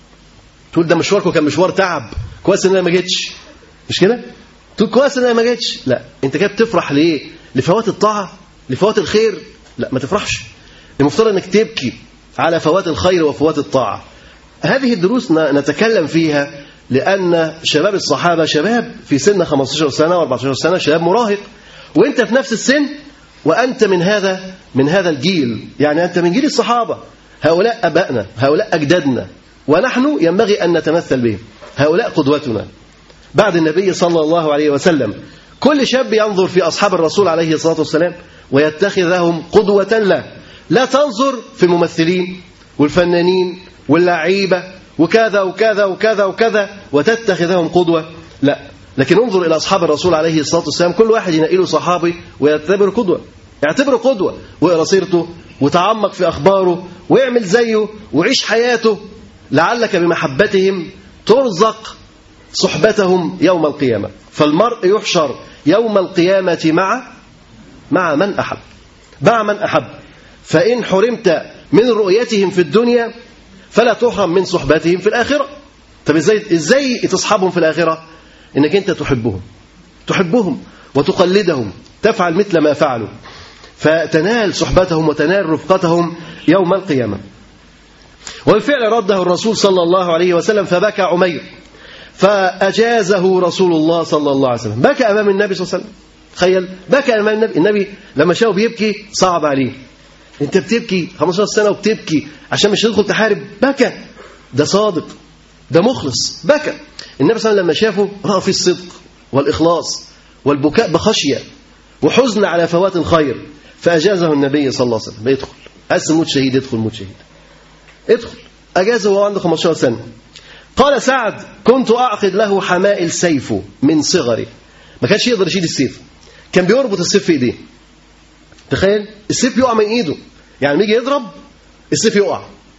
تقول ده مشواركم كان مشوار تعب كويس ان انا ما جيتش مش كده تقول كويس ان انا ما جيتش لا انت كده بتفرح ليه لفوات الطاعه لفوات الخير لا ما تفرحش المفترض انك تبكي على فوات الخير وفوات الطاعه هذه الدروس نتكلم فيها لأن شباب الصحابة شباب في سن 15 سنة و14 سنة شباب مراهق وانت في نفس السن وأنت من هذا من هذا الجيل يعني أنت من جيل الصحابة هؤلاء أبائنا هؤلاء أجدادنا ونحن ينبغي أن نتمثل بهم هؤلاء قدوتنا بعد النبي صلى الله عليه وسلم كل شاب ينظر في أصحاب الرسول عليه الصلاة والسلام ويتخذهم قدوة له لا تنظر في الممثلين والفنانين واللعيبة وكذا وكذا وكذا وكذا وتتخذهم قدوة لا لكن انظر إلى أصحاب الرسول عليه الصلاة والسلام كل واحد ينقله صحابي ويعتبره قدوة يعتبره قدوة واقرا سيرته وتعمق في أخباره ويعمل زيه وعيش حياته لعلك بمحبتهم ترزق صحبتهم يوم القيامة فالمرء يحشر يوم القيامة مع مع من أحب مع من أحب فإن حرمت من رؤيتهم في الدنيا فلا تحرم من صحبتهم في الآخرة طب ازاي ازاي تصحبهم في الآخرة انك انت تحبهم تحبهم وتقلدهم تفعل مثل ما فعلوا فتنال صحبتهم وتنال رفقتهم يوم القيامة وبالفعل رده الرسول صلى الله عليه وسلم فبكى عمير فأجازه رسول الله صلى الله عليه وسلم بكى أمام النبي صلى الله عليه وسلم تخيل بكى أمام النبي النبي لما شافه بيبكي صعب عليه انت بتبكي 15 سنة وبتبكي عشان مش تدخل تحارب بكى ده صادق ده مخلص بكى النبي صلى الله عليه وسلم لما شافه رأى فيه الصدق والإخلاص والبكاء بخشية وحزن على فوات الخير فأجازه النبي صلى الله عليه وسلم يدخل عايز موت شهيد ادخل موت شهيد ادخل أجازه وهو عنده 15 سنة قال سعد كنت أعقد له حمائل سيفه من صغري ما كانش يقدر يشيل السيف كان بيربط السيف في ايديه تخيل السيف يقع من ايده يعني يجي يضرب السيف يقع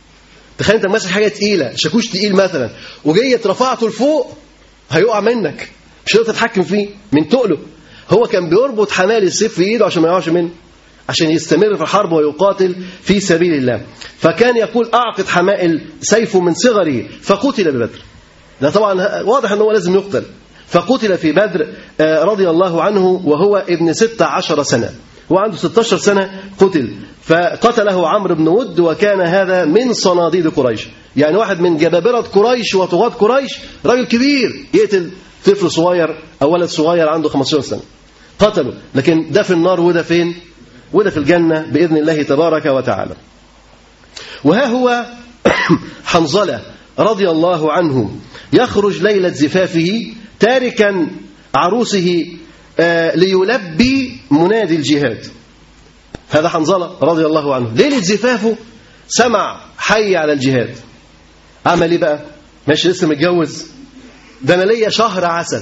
تخيل انت ماسك حاجه تقيله شاكوش تقيل مثلا وجيت رفعته لفوق هيقع منك مش هتقدر تتحكم فيه من تقله هو كان بيربط حمال السيف في ايده عشان ما يقعش منه عشان يستمر في الحرب ويقاتل في سبيل الله فكان يقول اعقد حمائل سيفه من صغره فقتل ببدر ده طبعا واضح ان هو لازم يقتل فقتل في بدر آه، رضي الله عنه وهو ابن 16 سنة هو عنده 16 سنة قتل فقتله عمرو بن ود وكان هذا من صناديد قريش يعني واحد من جبابرة قريش وطغاة قريش راجل كبير يقتل طفل صغير أو ولد صغير عنده 15 سنة قتله لكن ده في النار وده فين وده في الجنة بإذن الله تبارك وتعالى وها هو حنظلة رضي الله عنه يخرج ليلة زفافه تاركا عروسه آه، ليلبي منادي الجهاد هذا حنظلة رضي الله عنه ليلة زفافه سمع حي على الجهاد عمل ايه بقى ماشي لسه متجوز ده انا ليا شهر عسل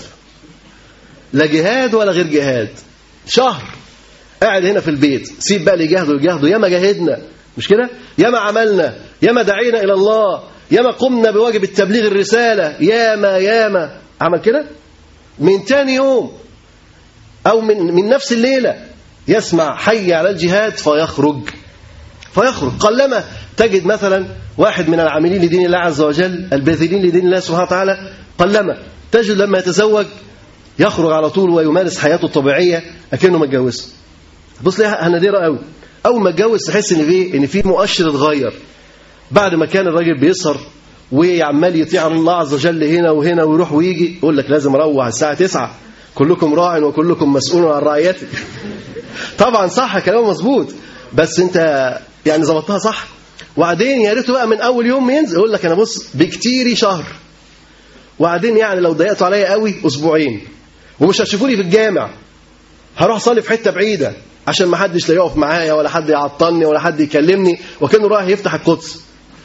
لا جهاد ولا غير جهاد شهر قاعد هنا في البيت سيب بقى اللي يجاهدوا يجاهدوا ياما جاهدنا مش كده ياما عملنا ياما دعينا الى الله ياما قمنا بواجب التبليغ الرساله ياما ياما عمل كده من تاني يوم او من من نفس الليله يسمع حي على الجهاد فيخرج فيخرج قلما تجد مثلا واحد من العاملين لدين الله عز وجل الباذلين لدين الله سبحانه وتعالى قلما تجد لما يتزوج يخرج على طول ويمارس حياته الطبيعيه اكنه متجوز بص ليها نادره قوي اول ما اتجوز تحس ان في ان في مؤشر اتغير بعد ما كان الراجل بيسهر وعمال يطيع الله عز وجل هنا وهنا ويروح ويجي يقول لك لازم اروح الساعه 9 كلكم راع وكلكم مسؤول عن رعيته طبعا صح كلامه مظبوط بس انت يعني ظبطتها صح وبعدين يا ريته بقى من اول يوم ينزل يقول لك انا بص بكتيري شهر وبعدين يعني لو ضيقتوا عليا قوي اسبوعين ومش هتشوفوني في الجامع هروح اصلي في حته بعيده عشان ما حدش لا يقف معايا ولا حد يعطلني ولا حد يكلمني وكانه رايح يفتح القدس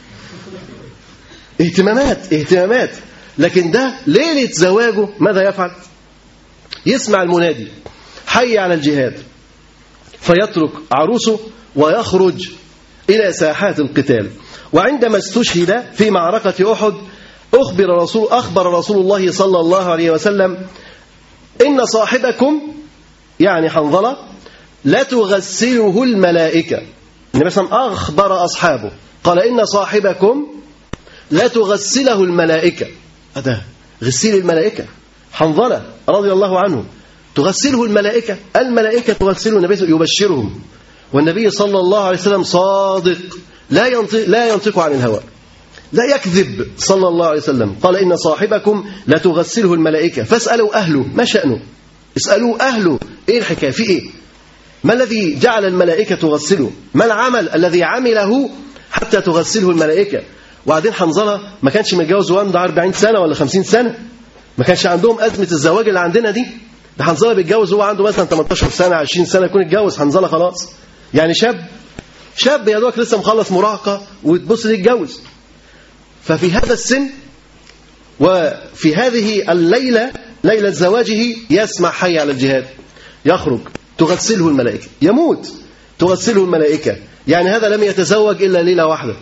اهتمامات اهتمامات لكن ده ليله زواجه ماذا يفعل يسمع المنادي حي على الجهاد فيترك عروسه ويخرج إلى ساحات القتال وعندما استشهد في معركة أحد أخبر رسول, أخبر رسول الله صلى الله عليه وسلم إن صاحبكم يعني حنظلة لا تغسله الملائكة النبي صلى الله عليه وسلم أخبر أصحابه قال إن صاحبكم لا تغسله الملائكة هذا غسيل الملائكة حنظلة رضي الله عنه تغسله الملائكة الملائكة تغسله النبي يبشرهم والنبي صلى الله عليه وسلم صادق لا ينطق, لا ينطق عن الهوى لا يكذب صلى الله عليه وسلم قال إن صاحبكم لا تغسله الملائكة فاسألوا أهله ما شأنه اسألوا أهله إيه الحكاية في إيه ما الذي جعل الملائكة تغسله ما العمل الذي عمله حتى تغسله الملائكة وبعدين حنظلة ما كانش متجوز وعنده 40 سنة ولا 50 سنة ما كانش عندهم أزمة الزواج اللي عندنا دي ده حنظلة بيتجوز وهو عنده مثلا 18 سنة 20 سنة يكون اتجوز حنظلة خلاص يعني شاب شاب يا دوك لسه مخلص مراهقة وتبص ليه يتجوز ففي هذا السن وفي هذه الليلة ليلة زواجه يسمع حي على الجهاد يخرج تغسله الملائكة يموت تغسله الملائكة يعني هذا لم يتزوج إلا ليلة واحدة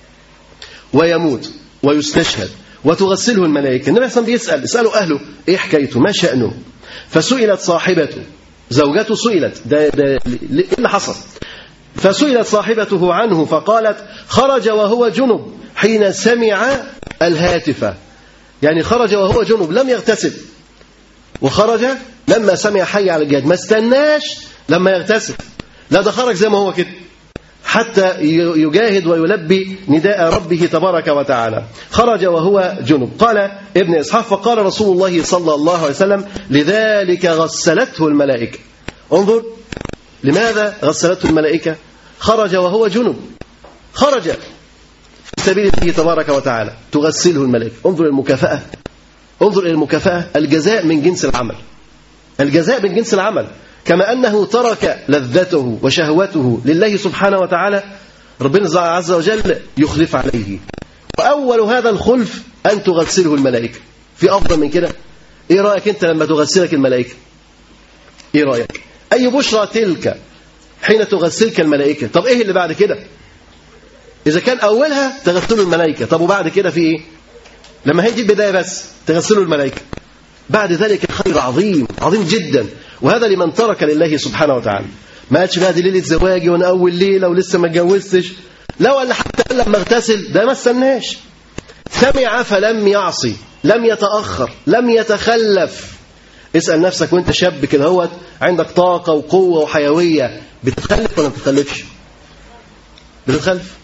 ويموت ويستشهد وتغسله الملائكة النبي صلى الله عليه وسلم بيسأل اسألوا أهله إيه حكايته ما شأنه فسئلت صاحبته زوجته سئلت ده, ده إيه اللي حصل فسئلت صاحبته عنه فقالت خرج وهو جنب حين سمع الهاتف يعني خرج وهو جنب لم يغتسل وخرج لما سمع حي على الجهاد ما استناش لما يغتسل لا ده خرج زي ما هو كده حتى يجاهد ويلبي نداء ربه تبارك وتعالى خرج وهو جنب قال ابن إسحاق فقال رسول الله صلى الله عليه وسلم لذلك غسلته الملائكة انظر لماذا غسلته الملائكة خرج وهو جنب خرج في سبيل الله تبارك وتعالى تغسله الملائكة انظر المكافأة انظر إلى المكافأة الجزاء من جنس العمل الجزاء من جنس العمل كما أنه ترك لذته وشهوته لله سبحانه وتعالى ربنا عز وجل يخلف عليه وأول هذا الخلف أن تغسله الملائكة في أفضل من كده إيه رأيك أنت لما تغسلك الملائكة إيه رأيك أي بشرى تلك حين تغسلك الملائكة طب إيه اللي بعد كده إذا كان أولها تغسله الملائكة طب وبعد كده في إيه لما هي دي البداية بس تغسله الملائكة بعد ذلك خير عظيم عظيم جدا وهذا لمن ترك لله سبحانه وتعالى ما قالش بقى دي ليلة زواجي وأنا أول ليلة ولسه ما اتجوزتش لا ولا حتى لما اغتسل ده ما استناش سمع فلم يعصي لم يتأخر لم يتخلف اسأل نفسك وانت شاب كده هوت عندك طاقة وقوة وحيوية بتتخلف ولا ما بتتخلفش بتتخلف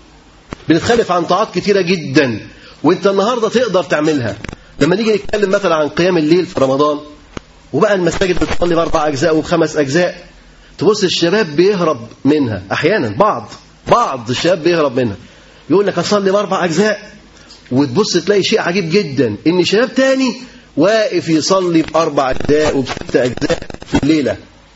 بنتخلف عن طاعات كتيرة جدا وانت النهاردة تقدر تعملها لما نيجي نتكلم مثلا عن قيام الليل في رمضان وبقى المساجد بتصلي باربع اجزاء وبخمس اجزاء تبص الشباب بيهرب منها احيانا بعض بعض الشباب بيهرب منها يقول لك اصلي باربع اجزاء وتبص تلاقي شيء عجيب جدا ان شباب تاني واقف يصلي باربع اجزاء وبست اجزاء في الليله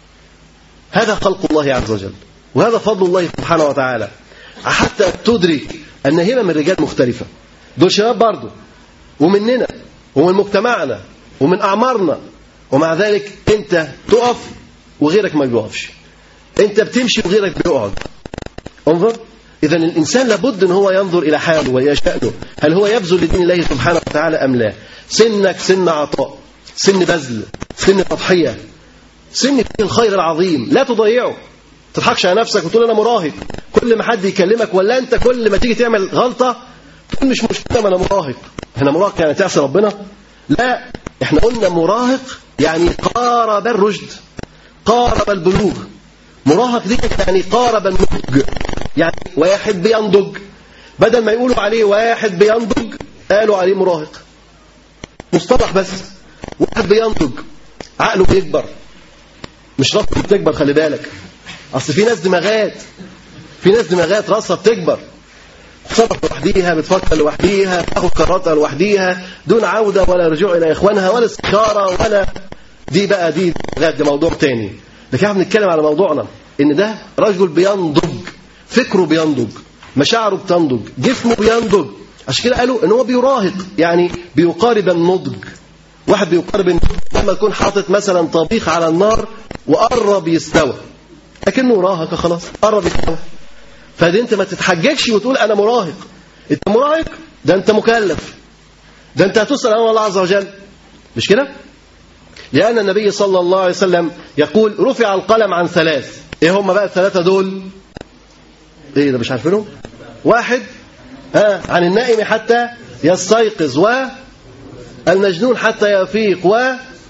هذا خلق الله عز وجل وهذا فضل الله سبحانه وتعالى حتى تدرك ان همم الرجال مختلفه دول شباب برضه ومننا ومن مجتمعنا ومن اعمارنا ومع ذلك انت تقف وغيرك ما بيقفش انت بتمشي وغيرك بيقعد انظر اذا الانسان لابد ان هو ينظر الى حاله والى شانه هل هو يبذل لدين الله سبحانه وتعالى ام لا سنك سن عطاء سن بذل سن تضحيه سن فيه الخير العظيم لا تضيعه تضحكش على نفسك وتقول انا مراهق كل ما حد يكلمك ولا انت كل ما تيجي تعمل غلطه تقول مش مشكله ما انا مراهق احنا مراهق يعني تعصي ربنا لا احنا قلنا مراهق يعني قارب الرشد قارب البلوغ مراهق دي يعني قارب النضج يعني واحد بينضج بدل ما يقولوا عليه واحد بينضج قالوا عليه مراهق مصطلح بس واحد بينضج عقله بيكبر مش راسه بتكبر خلي بالك اصل في ناس دماغات في ناس دماغات راسها بتكبر بتتصرف لوحديها بتفكر لوحديها تاخد قراراتها لوحديها دون عوده ولا رجوع الى اخوانها ولا استشاره ولا دي بقى دي ده موضوع تاني لكن احنا بنتكلم على موضوعنا ان ده رجل بينضج فكره بينضج مشاعره بتنضج جسمه بينضج عشان كده قالوا ان هو بيراهق يعني بيقارب النضج واحد بيقارب النضج لما يكون حاطط مثلا طبيخ على النار وقرب يستوى لكنه راهق خلاص قرب يستوى فدي انت ما تتحججش وتقول انا مراهق انت مراهق ده انت مكلف ده انت هتسال امام الله عز وجل مش كده لان النبي صلى الله عليه وسلم يقول رفع القلم عن ثلاث ايه هم بقى الثلاثه دول ايه ده مش عارفينهم واحد ها عن النائم حتى يستيقظ والمجنون حتى يفيق و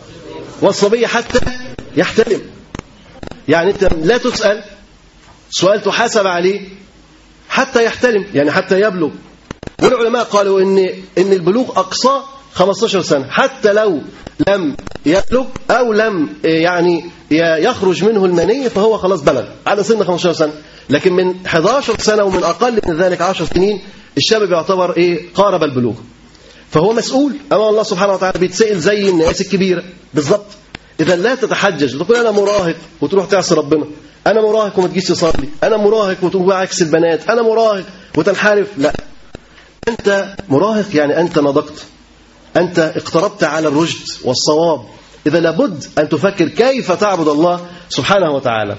والصبي حتى يحتلم يعني انت لا تسال سؤال تحاسب عليه حتى يحتلم يعني حتى يبلغ والعلماء قالوا ان ان البلوغ اقصاه 15 سنه حتى لو لم يبلغ او لم يعني يخرج منه المني فهو خلاص بلغ على سن 15 سنه لكن من 11 سنه ومن اقل من ذلك 10 سنين الشاب بيعتبر ايه قارب البلوغ فهو مسؤول امام الله سبحانه وتعالى بيتسال زي الناس الكبيره بالظبط اذا لا تتحجج وتقول انا مراهق وتروح تعصي ربنا انا مراهق وما تجيش تصلي انا مراهق وتقوم عكس البنات انا مراهق وتنحرف لا انت مراهق يعني انت نضجت انت اقتربت على الرشد والصواب اذا لابد ان تفكر كيف تعبد الله سبحانه وتعالى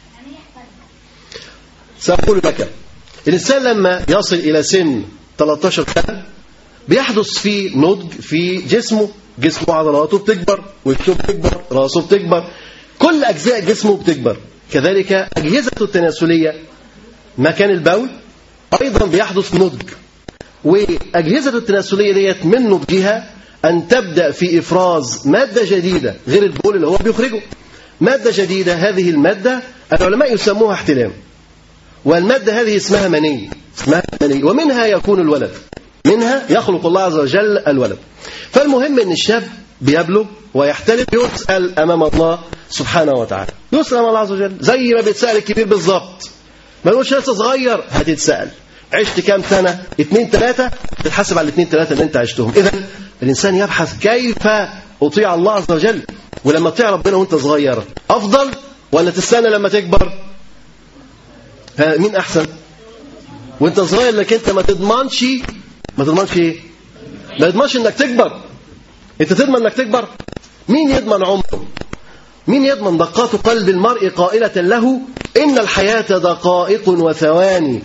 سأقول لك الإنسان لما يصل إلى سن 13 سنة بيحدث فيه نضج في جسمه جسمه عضلاته بتكبر وجهه بتكبر راسه بتكبر كل أجزاء جسمه بتكبر كذلك أجهزته التناسلية مكان البول أيضا بيحدث نضج وأجهزة التناسلية ديت من نضجها أن تبدأ في إفراز مادة جديدة غير البول اللي هو بيخرجه مادة جديدة هذه المادة العلماء يسموها احتلام والمادة هذه اسمها مني اسمها مني ومنها يكون الولد منها يخلق الله عز وجل الولد فالمهم ان الشاب بيبلغ ويحتلم يسأل أمام الله سبحانه وتعالى يسأل أمام الله عز وجل زي ما بيتسأل الكبير بالظبط ما يقولش لسه صغير هتتسأل عشت كام سنة اثنين ثلاثة تتحاسب على الاثنين ثلاثة اللي انت عشتهم إذا الإنسان يبحث كيف أطيع الله عز وجل ولما تطيع ربنا وانت صغير أفضل ولا تستنى لما تكبر ها مين أحسن وانت صغير لك انت ما تضمنش ما تضمنش ايه ما تضمنش انك تكبر انت تضمن انك تكبر مين يضمن عمره مين يضمن دقات قلب المرء قائلة له إن الحياة دقائق وثواني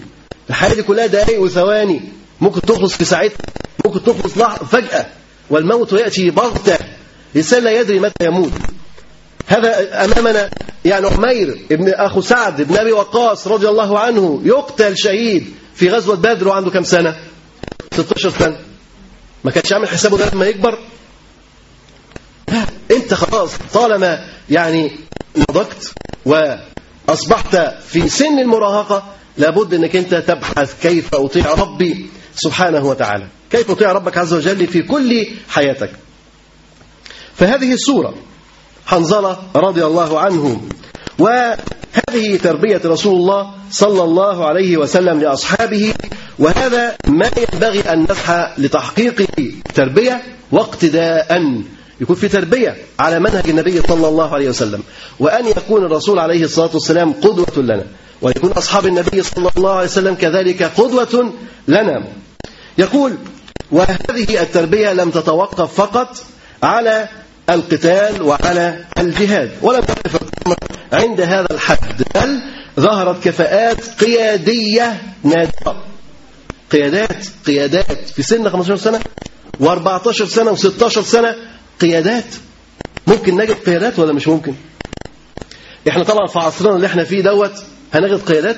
الحياة دي كلها دقايق وثواني ممكن تخلص في ساعتها ممكن تخلص لح- فجأة والموت يأتي بغتة الإنسان لا يدري متى يموت هذا أمامنا يعني عمير ابن أخو سعد بن أبي وقاص رضي الله عنه يقتل شهيد في غزوة بدر وعنده كم سنة 16 سنة ما كانش عامل حسابه ده لما يكبر لا انت خلاص طالما يعني نضجت واصبحت في سن المراهقه لابد انك انت تبحث كيف اطيع ربي سبحانه وتعالى كيف اطيع ربك عز وجل في كل حياتك فهذه السوره حنظله رضي الله عنه وهذه تربيه رسول الله صلى الله عليه وسلم لاصحابه وهذا ما ينبغي ان نسعى لتحقيق تربيه واقتداء يكون في تربية على منهج النبي صلى الله عليه وسلم وأن يكون الرسول عليه الصلاة والسلام قدوة لنا ويكون أصحاب النبي صلى الله عليه وسلم كذلك قدوة لنا يقول وهذه التربية لم تتوقف فقط على القتال وعلى الجهاد ولم تقف الأمر عند هذا الحد بل ظهرت كفاءات قيادية نادرة قيادات قيادات في سن 15 سنة و14 سنة و16 سنة قيادات ممكن نجد قيادات ولا مش ممكن احنا طبعا في عصرنا اللي احنا فيه دوت هنجد قيادات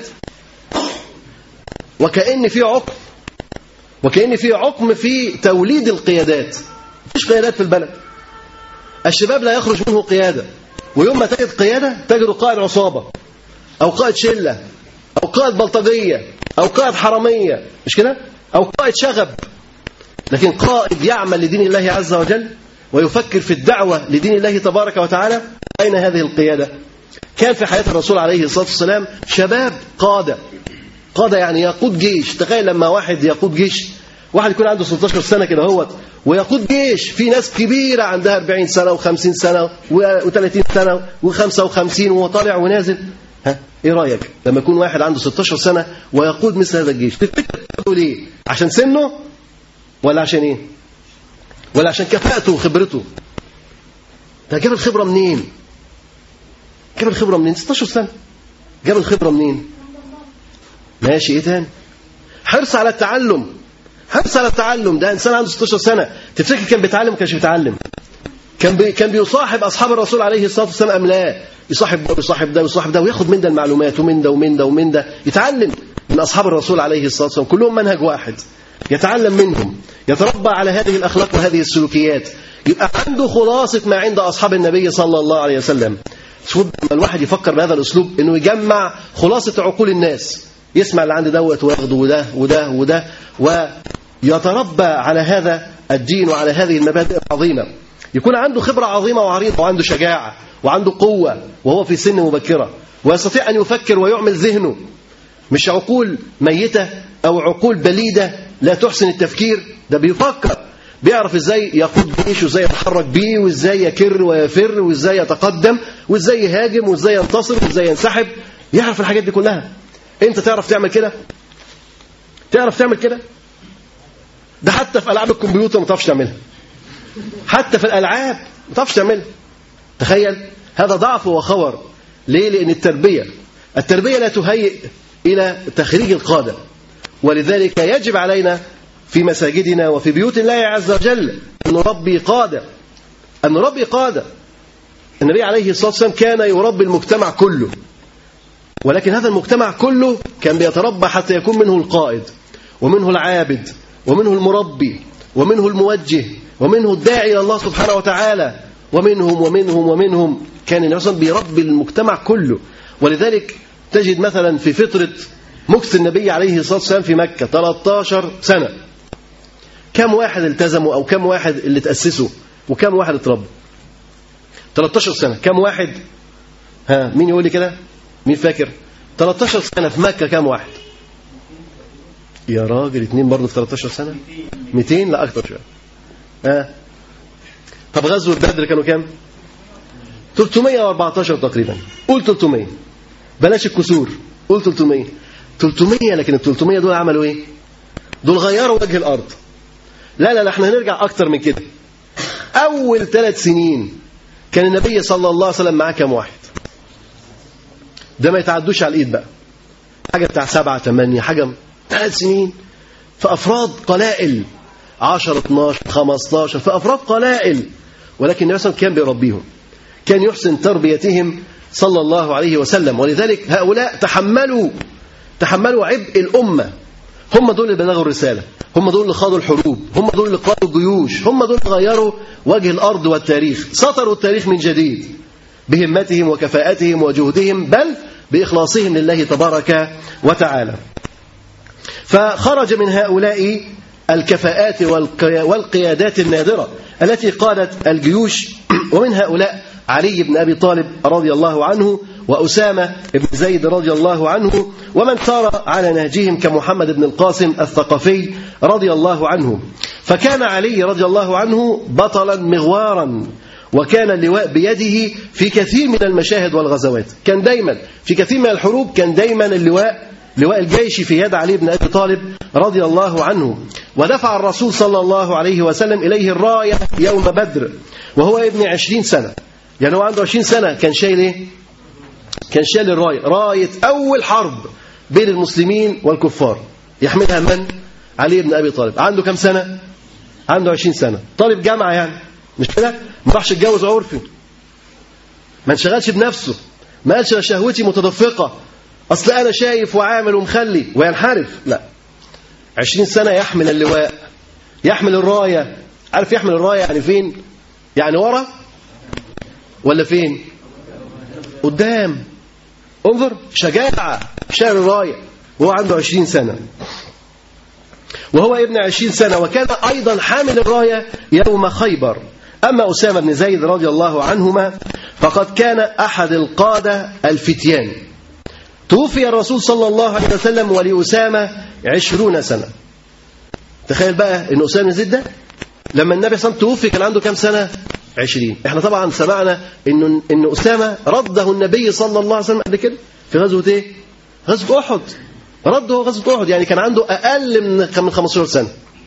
وكأن في عقم وكأن في عقم في توليد القيادات مفيش قيادات في البلد الشباب لا يخرج منه قيادة ويوم ما تجد قيادة تجد قائد عصابة أو قائد شلة أو قائد بلطجية أو قائد حرامية مش كده أو قائد شغب لكن قائد يعمل لدين الله عز وجل ويفكر في الدعوة لدين الله تبارك وتعالى أين هذه القيادة كان في حياة الرسول عليه الصلاة والسلام شباب قادة قادة يعني يقود جيش تخيل لما واحد يقود جيش واحد يكون عنده 16 سنة كده هوت ويقود جيش في ناس كبيرة عندها 40 سنة و50 سنة و30 سنة و55 وهو طالع ونازل ها ايه رأيك لما يكون واحد عنده 16 سنة ويقود مثل هذا الجيش تفتكر تقول ايه عشان سنه ولا عشان ايه ولا عشان كفاءته وخبرته ده جاب الخبرة منين جاب الخبرة منين 16 سنة جاب الخبرة منين ماشي ايه تاني حرص على التعلم حرص على التعلم ده انسان عنده 16 سنة تفتكر كان بيتعلم ما كانش بيتعلم كان بي كان بيصاحب اصحاب الرسول عليه الصلاه والسلام ام لا يصاحب ده ويصاحب ده ويصاحب ده وياخد من ده المعلومات ومن ده ومن ده ومن ده يتعلم من اصحاب الرسول عليه الصلاه والسلام كلهم منهج واحد يتعلم منهم يتربى على هذه الأخلاق وهذه السلوكيات يبقى عنده خلاصة ما عند أصحاب النبي صلى الله عليه وسلم شوف لما الواحد يفكر بهذا الأسلوب أنه يجمع خلاصة عقول الناس يسمع اللي عنده دوت وياخده وده وده وده ويتربى على هذا الدين وعلى هذه المبادئ العظيمة يكون عنده خبرة عظيمة وعريضة وعنده شجاعة وعنده قوة وهو في سن مبكرة ويستطيع أن يفكر ويعمل ذهنه مش عقول ميتة أو عقول بليدة لا تحسن التفكير ده بيفكر بيعرف ازاي يقود جيش وازاي يتحرك بيه وازاي يكر ويفر وازاي يتقدم وازاي يهاجم وازاي ينتصر وازاي ينسحب يعرف الحاجات دي كلها انت تعرف تعمل كده تعرف تعمل كده ده حتى في العاب الكمبيوتر ما تعرفش تعملها حتى في الالعاب ما تعرفش تعملها تخيل هذا ضعف وخور ليه لان التربيه التربيه لا تهيئ الى تخريج القاده ولذلك يجب علينا في مساجدنا وفي بيوت الله عز وجل أن نربي قادة أن نربي قادة النبي عليه الصلاة والسلام كان يربي المجتمع كله ولكن هذا المجتمع كله كان بيتربى حتى يكون منه القائد ومنه العابد ومنه المربي ومنه الموجه ومنه الداعي إلى الله سبحانه وتعالى ومنهم ومنهم ومنهم كان النبي صلى الله عليه وسلم بيربي المجتمع كله ولذلك تجد مثلا في فترة مكث النبي عليه الصلاة والسلام في مكة 13 سنة كم واحد التزموا أو كم واحد اللي تأسسوا وكم واحد اتربوا 13 سنة كم واحد ها مين يقول لي كده مين فاكر 13 سنة في مكة كم واحد يا راجل اتنين برضه في 13 سنة 200 لا أكتر شوية ها طب غزوة بدر كانوا كام 314 تقريبا قول 300 بلاش الكسور قول 300 300 لكن ال 300 دول عملوا ايه دول غيروا وجه الارض لا لا لا احنا هنرجع اكتر من كده اول ثلاث سنين كان النبي صلى الله عليه وسلم معاه كام واحد ده ما يتعدوش على الايد بقى حاجه بتاع سبعة ثمانية حاجه ثلاث سنين فأفراد قلائل 10 12 15 فأفراد قلائل ولكن النبي صلى الله عليه وسلم كان بيربيهم كان يحسن تربيتهم صلى الله عليه وسلم ولذلك هؤلاء تحملوا تحملوا عبء الأمة هم دول اللي بلغوا الرسالة هم دول اللي خاضوا الحروب هم دول اللي قادوا الجيوش هم دول اللي غيروا وجه الأرض والتاريخ سطروا التاريخ من جديد بهمتهم وكفاءتهم وجهدهم بل بإخلاصهم لله تبارك وتعالى فخرج من هؤلاء الكفاءات والقيادات النادرة التي قادت الجيوش ومن هؤلاء علي بن أبي طالب رضي الله عنه وأسامة بن زيد رضي الله عنه ومن سار على نهجهم كمحمد بن القاسم الثقفي رضي الله عنه فكان علي رضي الله عنه بطلا مغوارا وكان اللواء بيده في كثير من المشاهد والغزوات كان دايما في كثير من الحروب كان دايما اللواء لواء الجيش في يد علي بن أبي طالب رضي الله عنه ودفع الرسول صلى الله عليه وسلم إليه الراية يوم بدر وهو ابن عشرين سنة يعني هو عنده عشرين سنة كان شايل إيه؟ كان شايل الراية راية أول حرب بين المسلمين والكفار يحملها من؟ علي بن أبي طالب عنده كم سنة؟ عنده عشرين سنة طالب جامعة يعني مش كده؟ ما راحش يتجوز عرفي ما انشغلش بنفسه ما قالش أنا شهوتي متدفقة أصل أنا شايف وعامل ومخلي وينحرف لا عشرين سنة يحمل اللواء يحمل الراية عارف يحمل الراية يعني فين يعني ورا ولا فين قدام انظر شجاعة شايل الراية وهو عنده عشرين سنة وهو ابن عشرين سنة وكان أيضا حامل الراية يوم خيبر أما أسامة بن زيد رضي الله عنهما فقد كان أحد القادة الفتيان توفي الرسول صلى الله عليه وسلم ولأسامة عشرون سنة تخيل بقى أن أسامة بن زيد ده لما النبي صلى الله عليه وسلم توفي كان عنده كم سنة عشرين احنا طبعا سمعنا ان ان اسامه رده النبي صلى الله عليه وسلم قبل كده في غزوه ايه غزوه احد رده غزوه احد يعني كان عنده اقل من من 15 سنه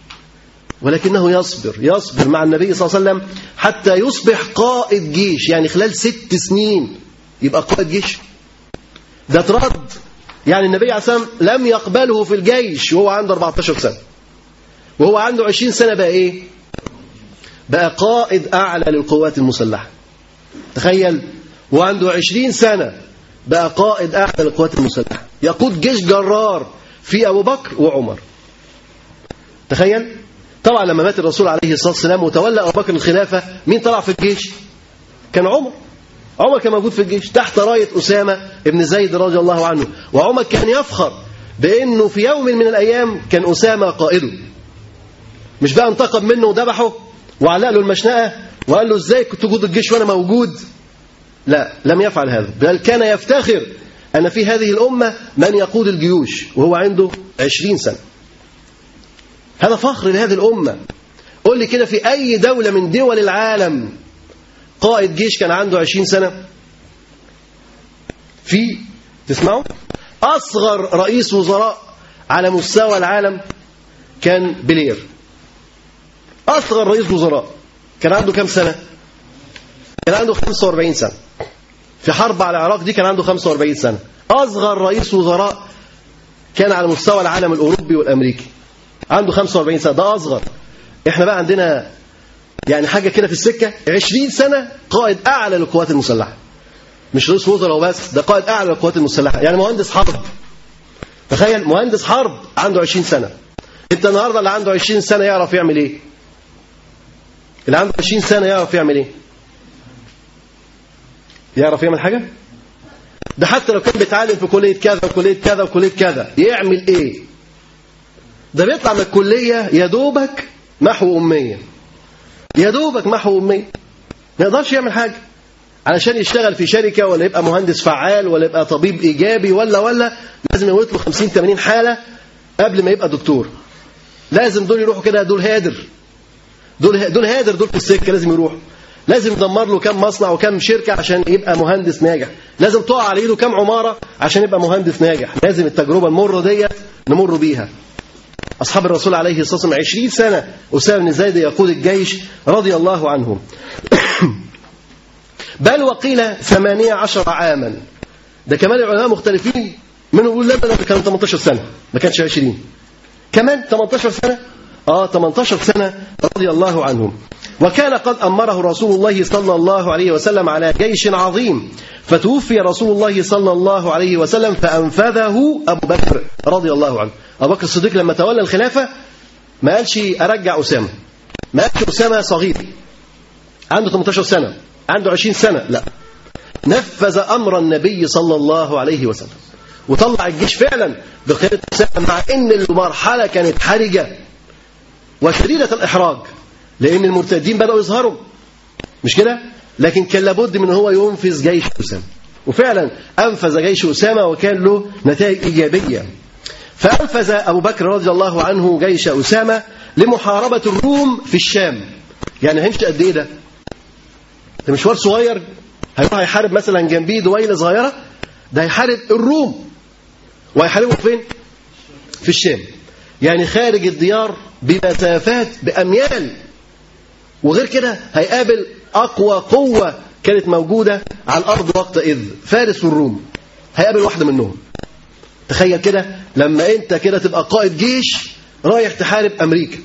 ولكنه يصبر يصبر مع النبي صلى الله عليه وسلم حتى يصبح قائد جيش يعني خلال ست سنين يبقى قائد جيش ده اترد يعني النبي عليه الصلاه والسلام لم يقبله في الجيش وهو عنده 14 سنه وهو عنده 20 سنه بقى ايه بقى قائد أعلى للقوات المسلحة تخيل وعنده عشرين سنة بقى قائد أعلى للقوات المسلحة يقود جيش جرار في أبو بكر وعمر تخيل طبعا لما مات الرسول عليه الصلاة والسلام وتولى أبو بكر الخلافة مين طلع في الجيش كان عمر عمر كان موجود في الجيش تحت راية أسامة ابن زيد رضي الله عنه وعمر كان يفخر بأنه في يوم من الأيام كان أسامة قائده مش بقى انتقم منه وذبحه وعلق له المشنقة وقال له ازاي كنت جود الجيش وانا موجود لا لم يفعل هذا بل كان يفتخر أن في هذه الأمة من يقود الجيوش وهو عنده عشرين سنة هذا فخر لهذه الأمة قول لي كده في أي دولة من دول العالم قائد جيش كان عنده عشرين سنة في تسمعوا أصغر رئيس وزراء على مستوى العالم كان بلير أصغر رئيس وزراء كان عنده كم سنة كان عنده 45 سنة في حرب على العراق دي كان عنده 45 سنة أصغر رئيس وزراء كان على مستوى العالم الأوروبي والأمريكي عنده 45 سنة ده أصغر إحنا بقى عندنا يعني حاجة كده في السكة 20 سنة قائد أعلى للقوات المسلحة مش رئيس وزراء وبس ده قائد أعلى للقوات المسلحة يعني مهندس حرب تخيل مهندس حرب عنده 20 سنة انت النهارده اللي عنده 20 سنة يعرف يعمل ايه اللي عنده 20 سنة يعرف يعمل ايه يعرف يعمل حاجة ده حتى لو كان بيتعلم في كلية كذا وكلية كذا وكلية كذا يعمل ايه ده بيطلع من الكلية يا دوبك محو أمية يا دوبك محو أمية ما يقدرش يعمل حاجة علشان يشتغل في شركة ولا يبقى مهندس فعال ولا يبقى طبيب إيجابي ولا ولا لازم يموت له 50 80 حالة قبل ما يبقى دكتور لازم دول يروحوا كده دول هادر دول دول هادر دول في السكه لازم يروحوا لازم يدمر له كم مصنع وكم شركه عشان يبقى مهندس ناجح لازم تقع على ايده كم عماره عشان يبقى مهندس ناجح لازم التجربه المره ديت نمر بيها اصحاب الرسول عليه الصلاه والسلام 20 سنه اسامه بن زيد يقود الجيش رضي الله عنهم بل وقيل ثمانية عشر عاما ده كمان العلماء مختلفين منهم يقول لا لا كان 18 سنة ما كانش 20 كمان 18 سنة اه 18 سنة رضي الله عنهم وكان قد أمره رسول الله صلى الله عليه وسلم على جيش عظيم فتوفي رسول الله صلى الله عليه وسلم فأنفذه أبو بكر رضي الله عنه أبو بكر الصديق لما تولى الخلافة ما قالش أرجع أسامة ما قالش أسامة صغير عنده 18 سنة عنده 20 سنة لا نفذ أمر النبي صلى الله عليه وسلم وطلع الجيش فعلا بقيادة أسامة مع أن المرحلة كانت حرجة وشديدة الإحراج لأن المرتدين بدأوا يظهروا مش كده؟ لكن كان لابد من هو ينفذ جيش أسامة وفعلا أنفذ جيش أسامة وكان له نتائج إيجابية فأنفذ أبو بكر رضي الله عنه جيش أسامة لمحاربة الروم في الشام يعني هيمشي قد إيه ده؟ ده مشوار صغير هيروح يحارب مثلا جنبيه دويلة صغيرة ده هيحارب الروم وهيحاربهم فين؟ في الشام يعني خارج الديار بمسافات بأميال وغير كده هيقابل أقوى قوة كانت موجودة على الأرض وقتئذ فارس والروم هيقابل واحدة منهم تخيل كده لما أنت كده تبقى قائد جيش رايح تحارب أمريكا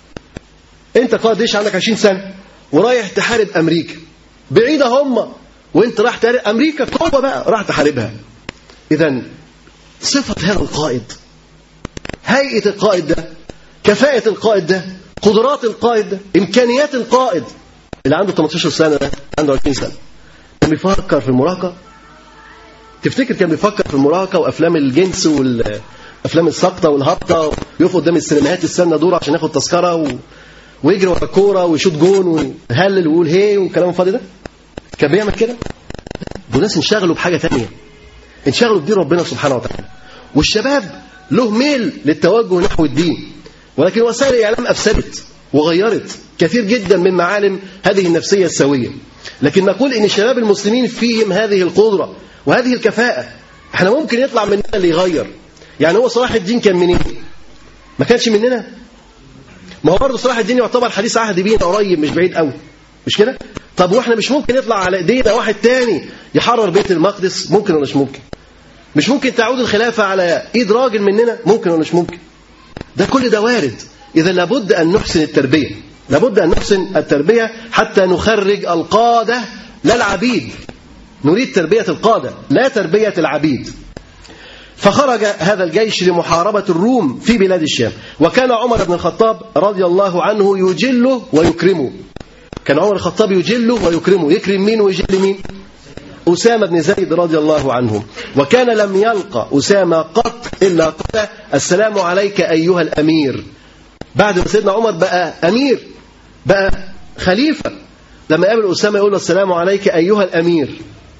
أنت قائد جيش عندك 20 سنة ورايح تحارب أمريكا بعيدة هم وأنت رايح تحارب أمريكا قوة بقى راح تحاربها إذا صفة هذا القائد هيئة القائد ده كفاءة القائد ده قدرات القائد ده إمكانيات القائد اللي عنده 18 سنة ده عنده 20 سنة كان بيفكر في المراهقة تفتكر كان بيفكر في المراهقة وأفلام الجنس والأفلام السقطة والهبطة ويقف قدام السينماهات يستنى دوره عشان ياخد تذكرة و... ويجري ورا الكورة ويشوط جون ويهلل ويقول هي والكلام الفاضي ده كان بيعمل كده دول ناس انشغلوا بحاجة تانية انشغلوا بدين ربنا سبحانه وتعالى والشباب له ميل للتوجه نحو الدين ولكن وسائل الإعلام أفسدت وغيرت كثير جدا من معالم هذه النفسية السوية لكن نقول إن الشباب المسلمين فيهم هذه القدرة وهذه الكفاءة احنا ممكن يطلع مننا اللي يغير يعني هو صلاح الدين كان منين ما كانش مننا ما هو برضه صلاح الدين يعتبر حديث عهد بينا قريب مش بعيد قوي مش كده طب واحنا مش ممكن يطلع على ايدينا واحد تاني يحرر بيت المقدس ممكن ولا مش ممكن مش ممكن تعود الخلافة على ايد راجل مننا ممكن ولا مش ممكن ده كل ده وارد إذا لابد أن نحسن التربية لابد أن نحسن التربية حتى نخرج القادة لا العبيد نريد تربية القادة لا تربية العبيد فخرج هذا الجيش لمحاربة الروم في بلاد الشام وكان عمر بن الخطاب رضي الله عنه يجله ويكرمه كان عمر الخطاب يجله ويكرمه يكرم مين ويجل مين أسامة بن زيد رضي الله عنه وكان لم يلقى أسامة قط إلا قال السلام عليك أيها الأمير بعد ما سيدنا عمر بقى أمير بقى خليفة لما قابل أسامة يقول له السلام عليك أيها الأمير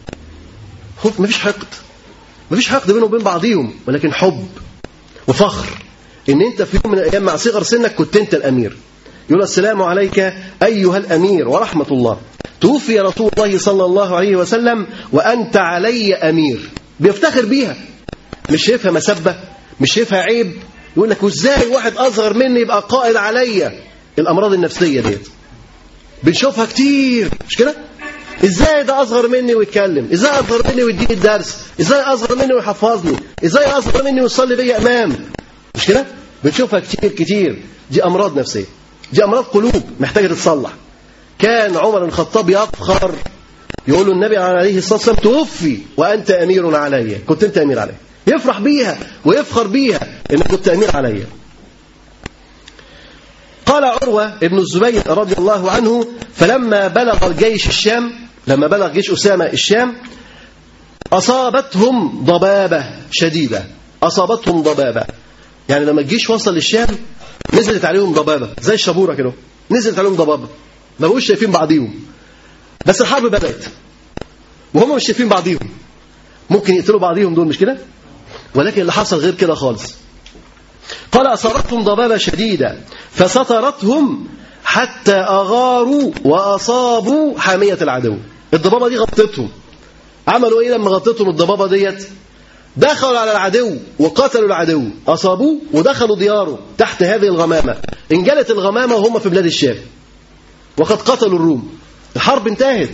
خد مفيش حقد مفيش حقد بينهم وبين بعضيهم ولكن حب وفخر ان انت في يوم من الايام مع صغر سنك كنت انت الامير يقول السلام عليك ايها الامير ورحمه الله توفي رسول الله صلى الله عليه وسلم وانت علي امير بيفتخر بيها مش شايفها مسبه مش شايفها عيب يقول لك وازاي واحد اصغر مني يبقى قائد عليا الامراض النفسيه ديت بنشوفها كتير مش كده ازاي ده اصغر مني ويتكلم ازاي اصغر مني ويديني الدرس ازاي اصغر مني ويحفظني ازاي اصغر مني ويصلي بيا امام مش كده بنشوفها كتير كتير دي امراض نفسيه دي امراض قلوب محتاجه تتصلح كان عمر بن الخطاب يفخر يقول له النبي عليه الصلاه والسلام توفي وانت امير علي كنت انت امير علي يفرح بيها ويفخر بيها انك كنت امير علي قال عروة ابن الزبير رضي الله عنه فلما بلغ الجيش الشام لما بلغ جيش أسامة الشام أصابتهم ضبابة شديدة أصابتهم ضبابة يعني لما الجيش وصل للشام نزلت عليهم ضبابة زي الشبورة كده نزلت عليهم ضبابة ما بقوش شايفين بعضيهم بس الحرب بدأت وهم مش شايفين بعضيهم ممكن يقتلوا بعضيهم دول مش كده ولكن اللي حصل غير كده خالص قال أصابتهم ضبابة شديدة فسطرتهم حتى أغاروا وأصابوا حامية العدو الضبابة دي غطتهم عملوا إيه لما غطتهم الضبابة ديت دخلوا على العدو وقتلوا العدو أصابوه ودخلوا دياره تحت هذه الغمامة انجلت الغمامة وهم في بلاد الشام وقد قتلوا الروم الحرب انتهت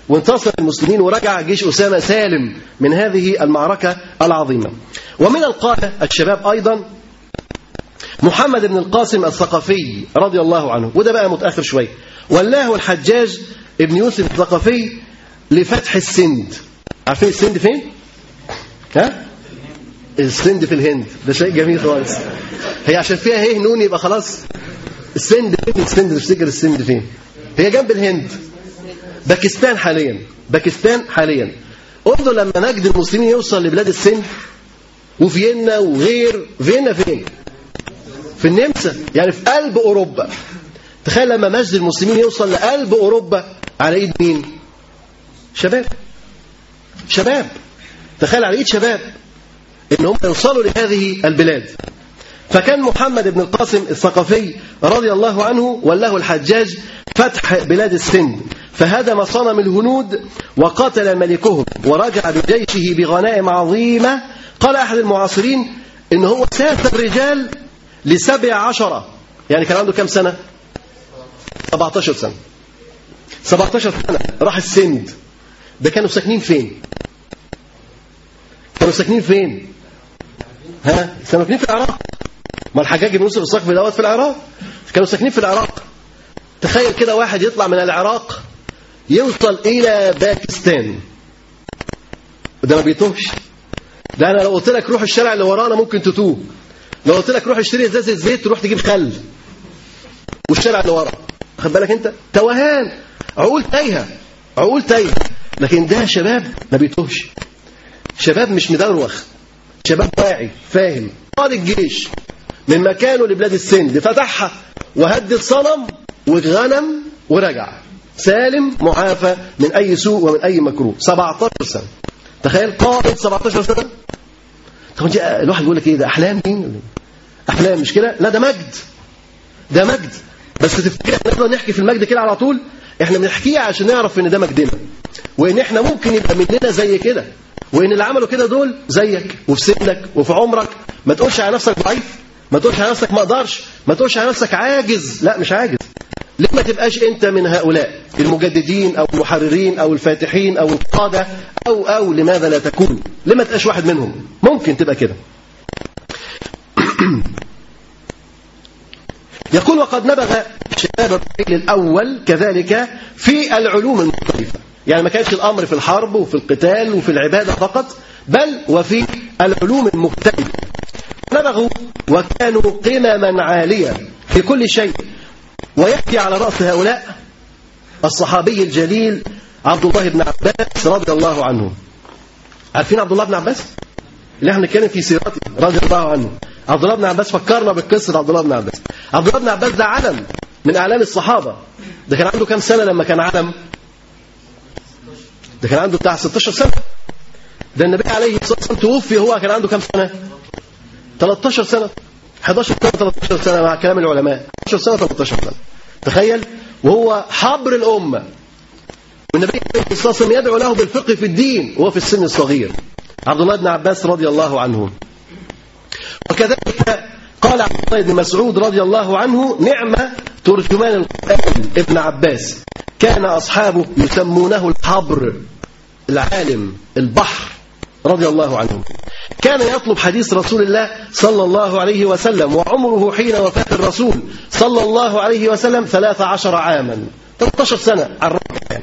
وانتصر المسلمين ورجع جيش أسامة سالم من هذه المعركة العظيمة ومن القادة الشباب أيضا محمد بن القاسم الثقفي رضي الله عنه وده بقى متأخر شوية ولاه الحجاج ابن يوسف الثقفي لفتح السند عارفين السند فين؟ ها؟ السند في الهند ده شيء جميل خالص هي عشان فيها هيه نون يبقى خلاص السند فين السند تفتكر السند فين هي جنب الهند باكستان حاليا باكستان حاليا انظر لما نجد المسلمين يوصل لبلاد السند وفيينا وغير فيينا فين في النمسا يعني في قلب اوروبا تخيل لما مسجد المسلمين يوصل لقلب اوروبا على ايد مين شباب شباب تخيل على ايد شباب ان هم يوصلوا لهذه البلاد فكان محمد بن القاسم الثقفي رضي الله عنه وله الحجاج فتح بلاد السند فهدم صنم الهنود وقتل ملكهم ورجع بجيشه بغنائم عظيمة قال أحد المعاصرين إن هو سات الرجال لسبع عشرة يعني كان عنده كم سنة 17 سنة 17 سنة راح السند ده كانوا ساكنين فين كانوا ساكنين فين ها كانوا ساكنين في العراق ما الحجاج بن يوسف الثقفي دوت في العراق كانوا ساكنين في العراق تخيل كده واحد يطلع من العراق يوصل الى باكستان ده ما بيتوهش ده انا لو قلت لك روح الشارع اللي ورانا ممكن تتوه لو قلت لك روح اشتري ازازه زيت تروح تجيب خل والشارع اللي ورا خد بالك انت توهان عقول تايهه عقول تايهه لكن ده شباب ما بيتوهش شباب مش مدروخ شباب واعي فاهم قاد الجيش من مكانه لبلاد السند فتحها وهدد صنم وغنم ورجع سالم معافى من اي سوء ومن اي مكروه 17 سنه تخيل قائد 17 سنه طب الواحد يقول لك ايه ده احلام مين احلام مش كده لا ده مجد ده مجد بس تفتكر نقدر نحكي في المجد كده على طول احنا بنحكيه عشان نعرف ان ده مجدنا وان احنا ممكن يبقى مننا زي كده وان اللي عملوا كده دول زيك وفي سنك وفي عمرك ما تقولش على نفسك ضعيف ما تقولش على نفسك ما اقدرش ما تقولش على نفسك عاجز لا مش عاجز ليه ما تبقاش انت من هؤلاء المجددين او المحررين او الفاتحين او القاده او او لماذا لا تكون ليه ما تبقاش واحد منهم ممكن تبقى كده يقول وقد نبغ شباب الرجل الأول كذلك في العلوم المختلفة يعني ما كانش الأمر في الحرب وفي القتال وفي العبادة فقط بل وفي العلوم المختلفة نبغوا وكانوا قمما عالية في كل شيء ويأتي على رأس هؤلاء الصحابي الجليل عبد الله بن عباس رضي الله عنه عارفين عبد الله بن عباس اللي احنا بنتكلم في سيرته رضي الله عنه عبد الله بن عباس فكرنا بقصه عبد الله بن عباس عبد الله بن عباس ده علم من اعلام الصحابه ده كان عنده كام سنه لما كان علم ده كان عنده بتاع 16 سنه ده النبي عليه الصلاه والسلام توفي هو كان عنده كام سنه 13 سنه 11 سنه 13 سنه مع كلام العلماء 11 سنه 13 سنه تخيل وهو حبر الامه والنبي عليه الصلاه والسلام يدعو له بالفقه في الدين وهو في السن الصغير عبد الله بن عباس رضي الله عنه وكذلك قال عبد الله بن مسعود رضي الله عنه نعم ترجمان القرآن ابن عباس كان أصحابه يسمونه الحبر العالم البحر رضي الله عنه كان يطلب حديث رسول الله صلى الله عليه وسلم وعمره حين وفاة الرسول صلى الله عليه وسلم ثلاث عشر عاما 13 سنة عن يعني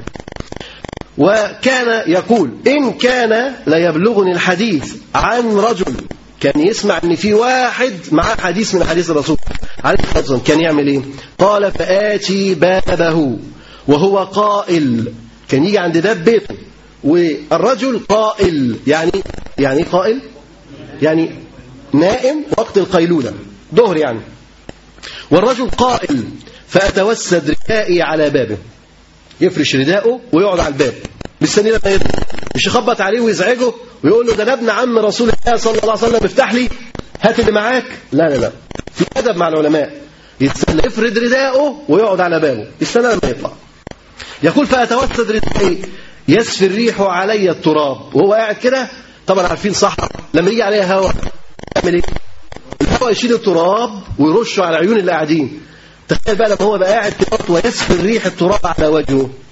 وكان يقول إن كان ليبلغني الحديث عن رجل كان يسمع ان في واحد معاه حديث من حديث الرسول عليه الصلاه والسلام كان يعمل ايه قال فاتي بابه وهو قائل كان يجي عند باب بيته والرجل قائل يعني يعني قائل يعني نائم وقت القيلوله ظهر يعني والرجل قائل فاتوسد ردائي على بابه يفرش رداءه ويقعد على الباب مستني لما يدخل مش يخبط عليه ويزعجه ويقول له ده انا ابن عم رسول الله صلى الله عليه وسلم افتح لي هات اللي معاك لا لا لا في ادب مع العلماء يتسلى يفرد رداءه ويقعد على بابه يستنى لما يطلع يقول فاتوسد ردائي يسفي الريح علي التراب وهو قاعد كده طبعا عارفين صح لما يجي عليها هواء يعمل ايه الهواء يشيل التراب ويرشه على عيون اللي قاعدين تخيل بقى لما هو بقى قاعد كده ويسفي الريح التراب على وجهه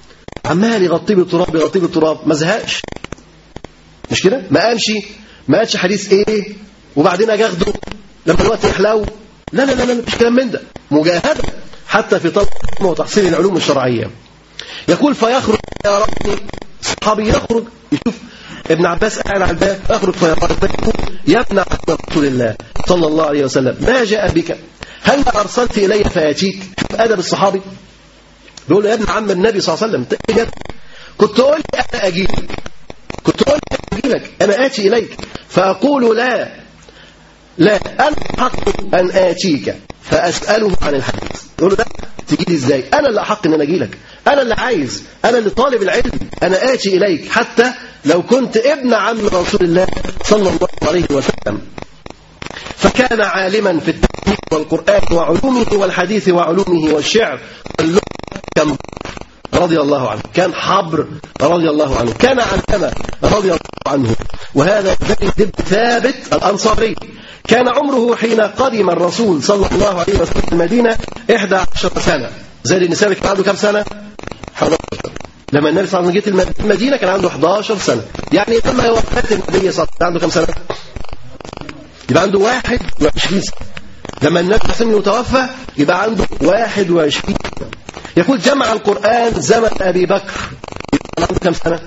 عمال يغطيه بالتراب يغطيه بالتراب ما زهقش مش كده ما قامش ما قالش حديث ايه وبعدين اجي اخده لما الوقت يحلو لا لا لا لا مش كلام من ده مجاهده حتى في طلب وتحصيل العلوم الشرعيه يقول فيخرج يا ربي صحابي يخرج يشوف ابن عباس قاعد على الباب يخرج فيقول يا ابن عم رسول الله صلى الله عليه وسلم ما جاء بك هل ارسلت الي فياتيك شوف ادب الصحابي بيقول له يا ابن عم النبي صلى الله عليه وسلم إيه جد؟ كنت اقول لي انا اجيلك كنت اقول لي انا اجيلك انا اتي اليك فاقول لا لا انا حق ان اتيك فاساله عن الحديث يقول له ده تجي لي ازاي انا اللي احق ان انا اجي لك انا اللي عايز انا اللي طالب العلم انا اتي اليك حتى لو كنت ابن عم رسول الله صلى الله عليه وسلم فكان عالما في التفسير والقرآن وعلومه والحديث وعلومه والشعر واللغة كان رضي الله عنه كان حبر رضي الله عنه كان علامة رضي الله عنه وهذا زيد بن ثابت الأنصاري كان عمره حين قدم الرسول صلى الله عليه وسلم المدينة 11 سنة زيد بن ثابت كان عنده كم سنة 11 لما النبي صلى الله عليه وسلم جه المدينة كان عنده 11 سنة يعني لما وفاة النبي صلى الله عليه وسلم عنده كم سنة يبقى عنده 21 سنة لما النبي صلى الله عليه وسلم يتوفى يبقى عنده 21 سنة يقول جمع القرآن زمن أبي بكر يبقى عنده كم سنة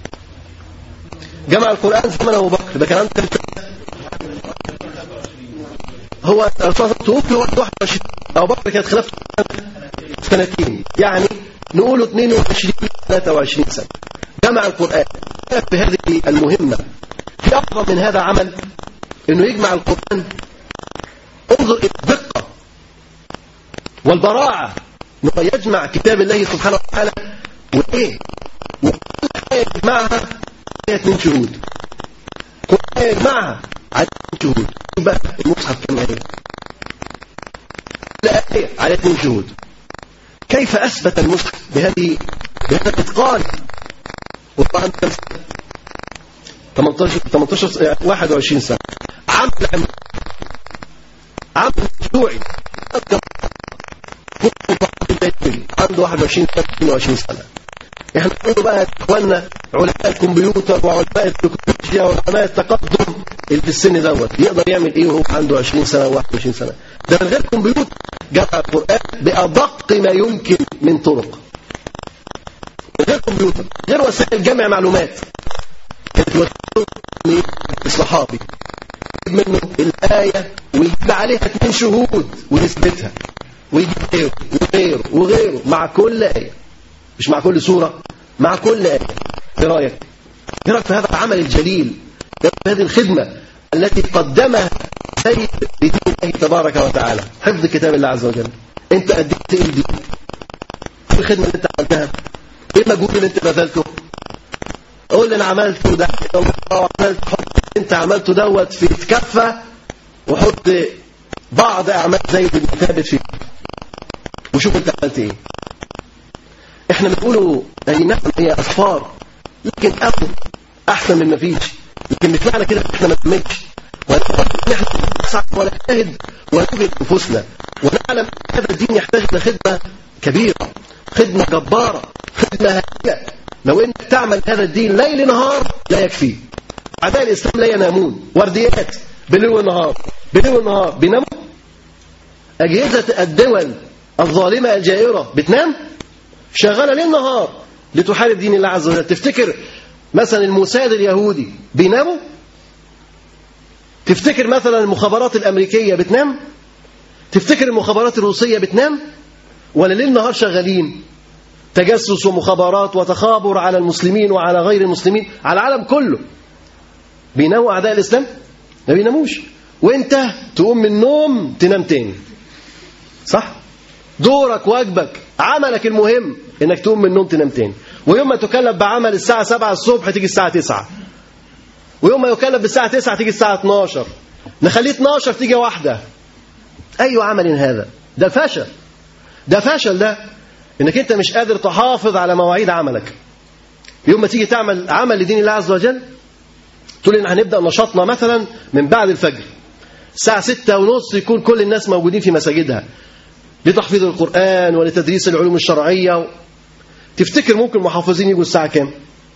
جمع القرآن زمن أبو بكر ده كان عنده كم سنة هو الرسول توفي وقت 21 أبو بكر كانت خلافته سنتين يعني نقول 22 23 سنة جمع القرآن في هذه المهمة في أفضل من هذا عمل انه يجمع القرآن انظر الى الدقة والبراعة انه يجمع كتاب الله سبحانه وتعالى وايه وكل حاجة يجمعها عليها اثنين شهود كل حاجة يجمعها عليها اثنين شهود يبقى المصحف كم آية كل آية عليها اثنين شهود كيف أثبت المصحف بهذه بهذا الإتقان وطبعا كم سنة 18 18 21 سنة عمل عمل عمل مشروعي عنده 21 سنة 22 سنة احنا نقول بقى يا اخوانا علماء الكمبيوتر وعلماء التكنولوجيا وعلماء التقدم اللي في السن دوت يقدر يعمل ايه وهو عنده 20 سنة و21 سنة ده من غير كمبيوتر جمع القرآن بأدق ما يمكن من طرق من غير كمبيوتر غير وسائل جمع معلومات كانت وسائل الصحابي يجيب منه الآية ويجيب عليها اثنين شهود ويثبتها ويجيب غيره وغيره وغيره مع كل آية مش مع كل سورة مع كل آية ايه رأيك؟ ايه رأيك في هذا العمل الجليل في هذه الخدمة التي قدمها سيد لدين الله تبارك وتعالى حفظ كتاب الله عز وجل انت قدمت ايه دي الخدمة اللي انت عملتها ايه المجهود اللي انت بذلته قول لي انا عملته ده عملت حط انت عملته دوت في كفه وحط بعض اعمال زي بن ثابت فيه وشوف انت عملت ايه احنا بنقوله اي نعم هي اصفار لكن اخذ احسن من ما فيش لكن مش معنى كده احنا ما نعملش ولا احنا نسعى ولا نجتهد ونجد انفسنا ونعلم هذا الدين يحتاج الى خدمه كبيره خدمه جباره خدمه هائله لو انك تعمل هذا الدين ليل نهار لا يكفي اعداء الاسلام لا ينامون ورديات بالليل والنهار بالليل والنهار بيناموا اجهزه الدول الظالمه الجائره بتنام شغاله ليل نهار لتحارب دين الله عز وجل تفتكر مثلا الموساد اليهودي بيناموا تفتكر مثلا المخابرات الامريكيه بتنام تفتكر المخابرات الروسيه بتنام ولا ليل نهار شغالين تجسس ومخابرات وتخابر على المسلمين وعلى غير المسلمين على العالم كله بيناموا أعداء الإسلام ما بيناموش وانت تقوم من النوم تنام تاني صح دورك واجبك عملك المهم انك تقوم من النوم تنام تاني ويوم ما تكلف بعمل الساعة 7 الصبح تيجي الساعة 9 ويوم ما يكلف بالساعة 9 تيجي الساعة 12 نخليه 12 تيجي واحدة أي عمل هذا ده فشل ده فشل ده انك انت مش قادر تحافظ على مواعيد عملك يوم ما تيجي تعمل عمل لدين الله عز وجل تقول ان هنبدا نشاطنا مثلا من بعد الفجر الساعه ستة ونص يكون كل الناس موجودين في مساجدها لتحفيظ القرآن ولتدريس العلوم الشرعية تفتكر ممكن محافظين يجوا الساعة كام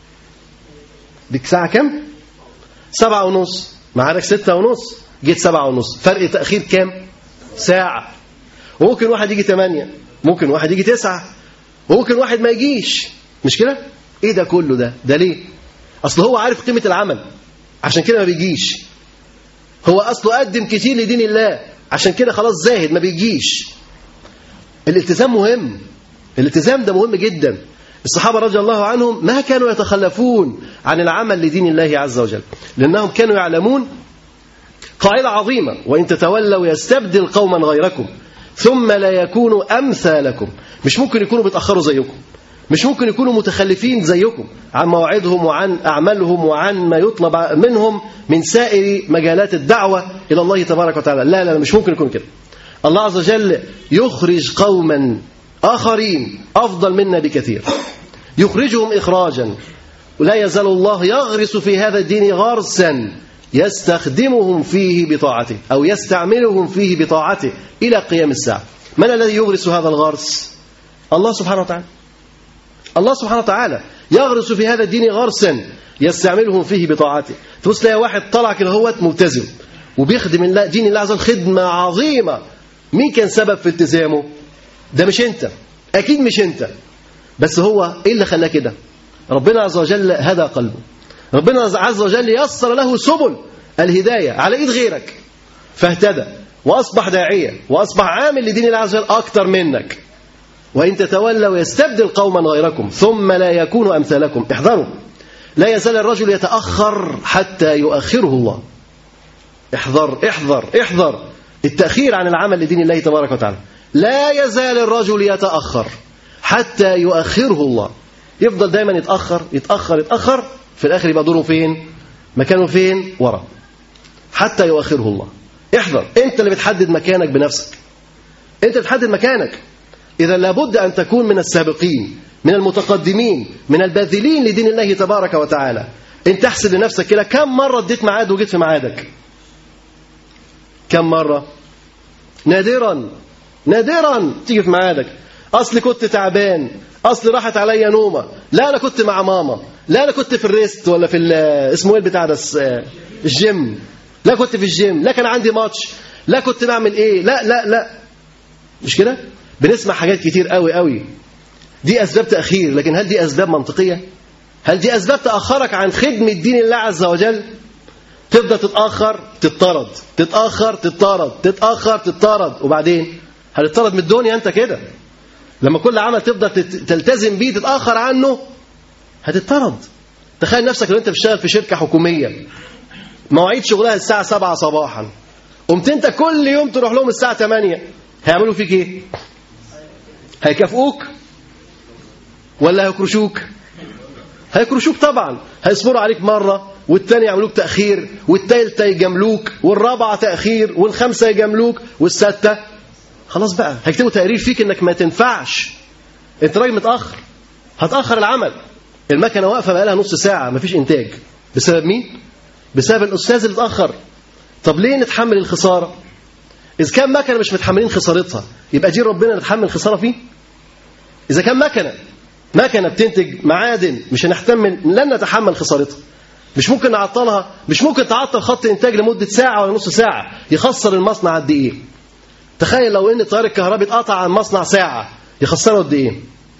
ديك ساعة كام سبعة ونص معادك ستة ونص جيت سبعة ونص فرق تأخير كام ساعة وممكن واحد يجي ثمانية ممكن واحد يجي تسعة وممكن واحد ما يجيش مش كده ايه ده كله ده ده ليه اصل هو عارف قيمة العمل عشان كده ما بيجيش هو اصله قدم كتير لدين الله عشان كده خلاص زاهد ما بيجيش الالتزام مهم الالتزام ده مهم جدا الصحابة رضي الله عنهم ما كانوا يتخلفون عن العمل لدين الله عز وجل لأنهم كانوا يعلمون قاعدة عظيمة وإن تتولوا يستبدل قوما غيركم ثم لا يكونوا أمثالكم مش ممكن يكونوا بيتأخروا زيكم مش ممكن يكونوا متخلفين زيكم عن مواعيدهم وعن أعمالهم وعن ما يطلب منهم من سائر مجالات الدعوة إلى الله تبارك وتعالى لا لا مش ممكن يكون كده الله عز وجل يخرج قوما آخرين أفضل منا بكثير يخرجهم إخراجا ولا يزال الله يغرس في هذا الدين غرسا يستخدمهم فيه بطاعته أو يستعملهم فيه بطاعته إلى قيام الساعة من الذي يغرس هذا الغرس الله سبحانه وتعالى الله سبحانه وتعالى يغرس في هذا الدين غرسا يستعملهم فيه بطاعته تبص تلاقي واحد طلع كده هو ملتزم وبيخدم الله دين الله عز وجل خدمة عظيمة مين كان سبب في التزامه ده مش انت اكيد مش انت بس هو ايه اللي خلاه كده ربنا عز وجل هدى قلبه ربنا عز وجل يسر له سبل الهداية على ايد غيرك فاهتدى واصبح داعية واصبح عامل لدين الله عز وجل اكتر منك وان تتولوا يستبدل قوما غيركم ثم لا يكونوا امثالكم احذروا لا يزال الرجل يتاخر حتى يؤخره الله احذر احذر احذر التاخير عن العمل لدين الله تبارك وتعالى لا يزال الرجل يتأخر حتى يؤخره الله يفضل دايما يتأخر يتأخر يتأخر في الآخر يبقى دوره فين مكانه فين ورا حتى يؤخره الله احذر انت اللي بتحدد مكانك بنفسك انت بتحدد مكانك إذا لابد أن تكون من السابقين من المتقدمين من الباذلين لدين الله تبارك وتعالى انت احسب لنفسك كده كم مرة اديت ميعاد وجيت في ميعادك كم مرة نادرا نادرا تيجي في ميعادك اصل كنت تعبان اصل راحت عليا نومه لا انا كنت مع ماما لا انا كنت في الريست ولا في اسمه ايه البتاع ده الجيم لا كنت في الجيم لا كان عندي ماتش لا كنت بعمل ايه لا لا لا مش كده بنسمع حاجات كتير قوي قوي دي اسباب تاخير لكن هل دي اسباب منطقيه هل دي اسباب تاخرك عن خدمه دين الله عز وجل تفضل تتاخر تتطرد تتاخر تتطرد تتاخر تتطرد وبعدين هتطرد من الدنيا انت كده لما كل عمل تفضل تلتزم بيه تتاخر عنه هتطرد تخيل نفسك لو انت بتشتغل في شركه حكوميه مواعيد شغلها الساعه 7 صباحا قمت انت كل يوم تروح لهم الساعه 8 هيعملوا فيك ايه هيكافئوك ولا هيكرشوك هيكرشوك طبعا هيصبروا عليك مره والتاني يعملوك تأخير والتالتة يجاملوك والرابعة تأخير والخمسة يجاملوك والستة خلاص بقى هيكتبوا تقرير فيك انك ما تنفعش انت راجل متأخر هتأخر العمل المكنة واقفة بقى لها نص ساعة مفيش إنتاج بسبب مين؟ بسبب الأستاذ اللي اتأخر طب ليه نتحمل الخسارة؟ إذا كان مكنة مش متحملين خسارتها يبقى جيل ربنا نتحمل الخسارة فيه؟ إذا كان مكنة مكنة بتنتج معادن مش هنحتمل لن نتحمل خسارتها مش ممكن نعطلها مش ممكن تعطل خط انتاج لمده ساعه ولا نص ساعه يخسر المصنع قد ايه تخيل لو ان التيار الكهربي اتقطع عن مصنع ساعه يخسره قد ايه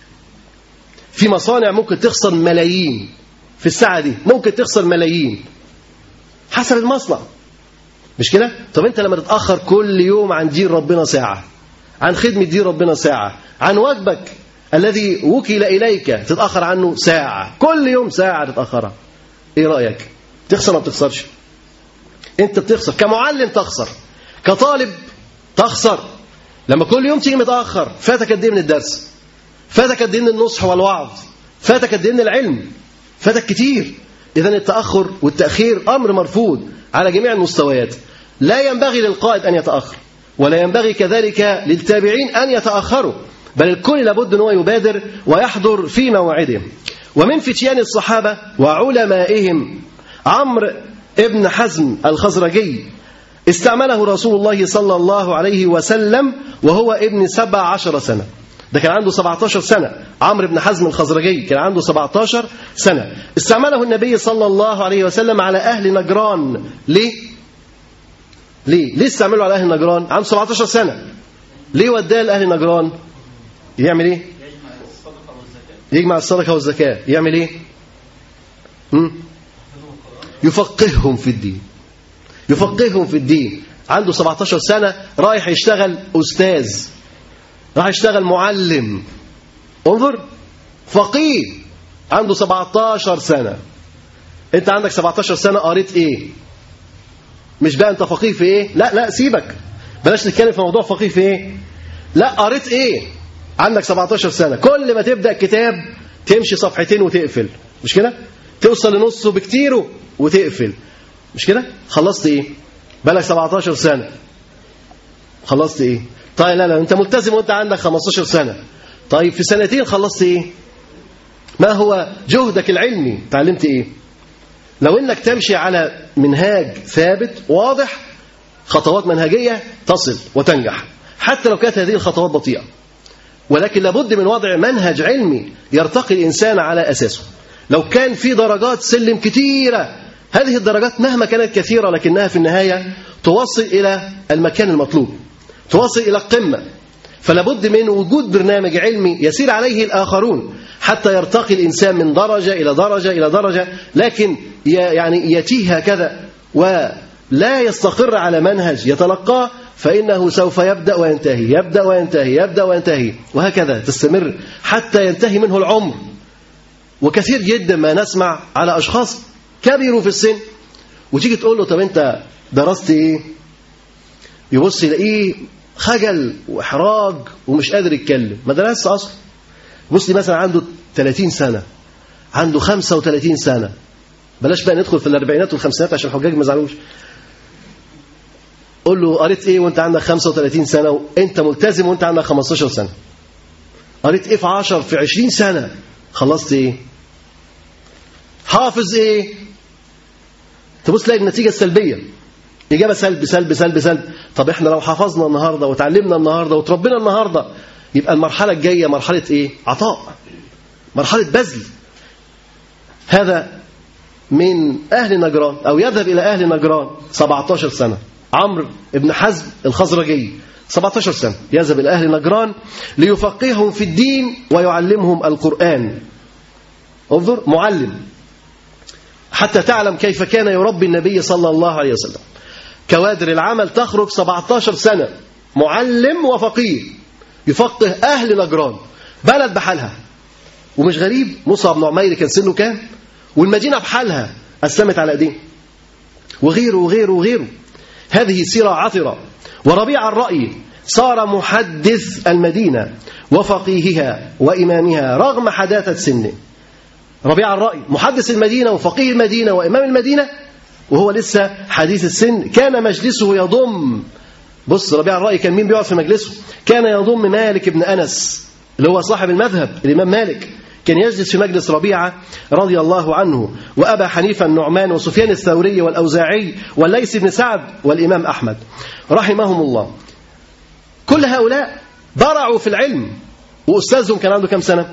في مصانع ممكن تخسر ملايين في الساعه دي ممكن تخسر ملايين حسب المصنع مش كده طب انت لما تتاخر كل يوم عن دين ربنا ساعه عن خدمه دين ربنا ساعه عن واجبك الذي وكل اليك تتاخر عنه ساعه كل يوم ساعه تتاخرها ايه رايك تخسر ما بتخسرش انت بتخسر كمعلم تخسر كطالب تخسر لما كل يوم تيجي متاخر فاتك قد ايه من الدرس فاتك قد ايه من النصح والوعظ فاتك قد ايه من العلم فاتك كتير اذا التاخر والتاخير امر مرفوض على جميع المستويات لا ينبغي للقائد ان يتاخر ولا ينبغي كذلك للتابعين ان يتاخروا بل الكل لابد ان هو يبادر ويحضر في موعدهم ومن فتيان الصحابة وعلمائهم عمرو ابن حزم الخزرجي استعمله رسول الله صلى الله عليه وسلم وهو ابن سبع عشر سنة ده كان عنده 17 سنة عمرو بن حزم الخزرجي كان عنده 17 سنة استعمله النبي صلى الله عليه وسلم على أهل نجران ليه؟ ليه؟ ليه استعمله على أهل نجران؟ عنده 17 سنة ليه وداه لأهل نجران؟ يعمل إيه؟ يجمع الصدقة والزكاة يعمل إيه؟ هم؟ يفقههم في الدين يفقههم في الدين عنده 17 سنة رايح يشتغل أستاذ راح يشتغل معلم انظر فقيه عنده 17 سنة انت عندك 17 سنة قريت ايه مش بقى انت فقيه في ايه لا لا سيبك بلاش نتكلم في موضوع فقيه في ايه لا قريت ايه عندك 17 سنة كل ما تبدأ كتاب تمشي صفحتين وتقفل مش كده توصل لنصه بكتيره وتقفل مش كده خلصت ايه بقالك 17 سنة خلصت ايه طيب لا لا انت ملتزم وانت عندك 15 سنة طيب في سنتين خلصت ايه ما هو جهدك العلمي تعلمت ايه لو انك تمشي على منهاج ثابت واضح خطوات منهجية تصل وتنجح حتى لو كانت هذه الخطوات بطيئة ولكن لابد من وضع منهج علمي يرتقي الإنسان على أساسه لو كان في درجات سلم كتيرة هذه الدرجات مهما كانت كثيرة لكنها في النهاية توصل إلى المكان المطلوب توصل إلى القمة فلا بد من وجود برنامج علمي يسير عليه الآخرون حتى يرتقي الإنسان من درجة إلى درجة إلى درجة لكن يعني يتيه هكذا ولا يستقر على منهج يتلقاه فإنه سوف يبدأ وينتهي يبدأ وينتهي يبدأ وينتهي وهكذا تستمر حتى ينتهي منه العمر وكثير جدا ما نسمع على أشخاص كبروا في السن وتيجي تقول له طب أنت درست إيه يبص يلاقيه خجل واحراج ومش قادر يتكلم ما درسش اصلا بص لي مثلا عنده 30 سنه عنده 35 سنه بلاش بقى ندخل في الاربعينات والخمسينات عشان الحجاج ما يزعلوش قول له قريت ايه وانت عندك 35 سنه وانت ملتزم وانت عندك 15 سنه قريت ايه في 10 في 20 سنه خلصت ايه حافظ ايه تبص تلاقي النتيجه السلبيه إجابة سلب سلب سلب سلب طب إحنا لو حفظنا النهاردة وتعلمنا النهاردة وتربينا النهاردة يبقى المرحلة الجاية مرحلة إيه؟ عطاء مرحلة بذل هذا من أهل نجران أو يذهب إلى أهل نجران 17 سنة عمرو بن حزم الخزرجي 17 سنة يذهب إلى أهل نجران ليفقههم في الدين ويعلمهم القرآن انظر معلم حتى تعلم كيف كان يربي النبي صلى الله عليه وسلم كوادر العمل تخرج 17 سنة معلم وفقيه يفقه أهل نجران بلد بحالها ومش غريب مصعب بن عمير كان سنه كام والمدينة بحالها أسلمت على أيديه وغيره وغيره وغيره هذه سيرة عطرة وربيع الرأي صار محدث المدينة وفقيهها وإمامها رغم حداثة سنه ربيع الرأي محدث المدينة وفقيه المدينة وإمام المدينة وهو لسه حديث السن كان مجلسه يضم بص ربيع الرأي كان مين بيقعد في مجلسه كان يضم مالك بن أنس اللي هو صاحب المذهب الإمام مالك كان يجلس في مجلس ربيعة رضي الله عنه وأبا حنيفة النعمان وسفيان الثوري والأوزاعي والليث بن سعد والإمام أحمد رحمهم الله كل هؤلاء برعوا في العلم وأستاذهم كان عنده كم سنة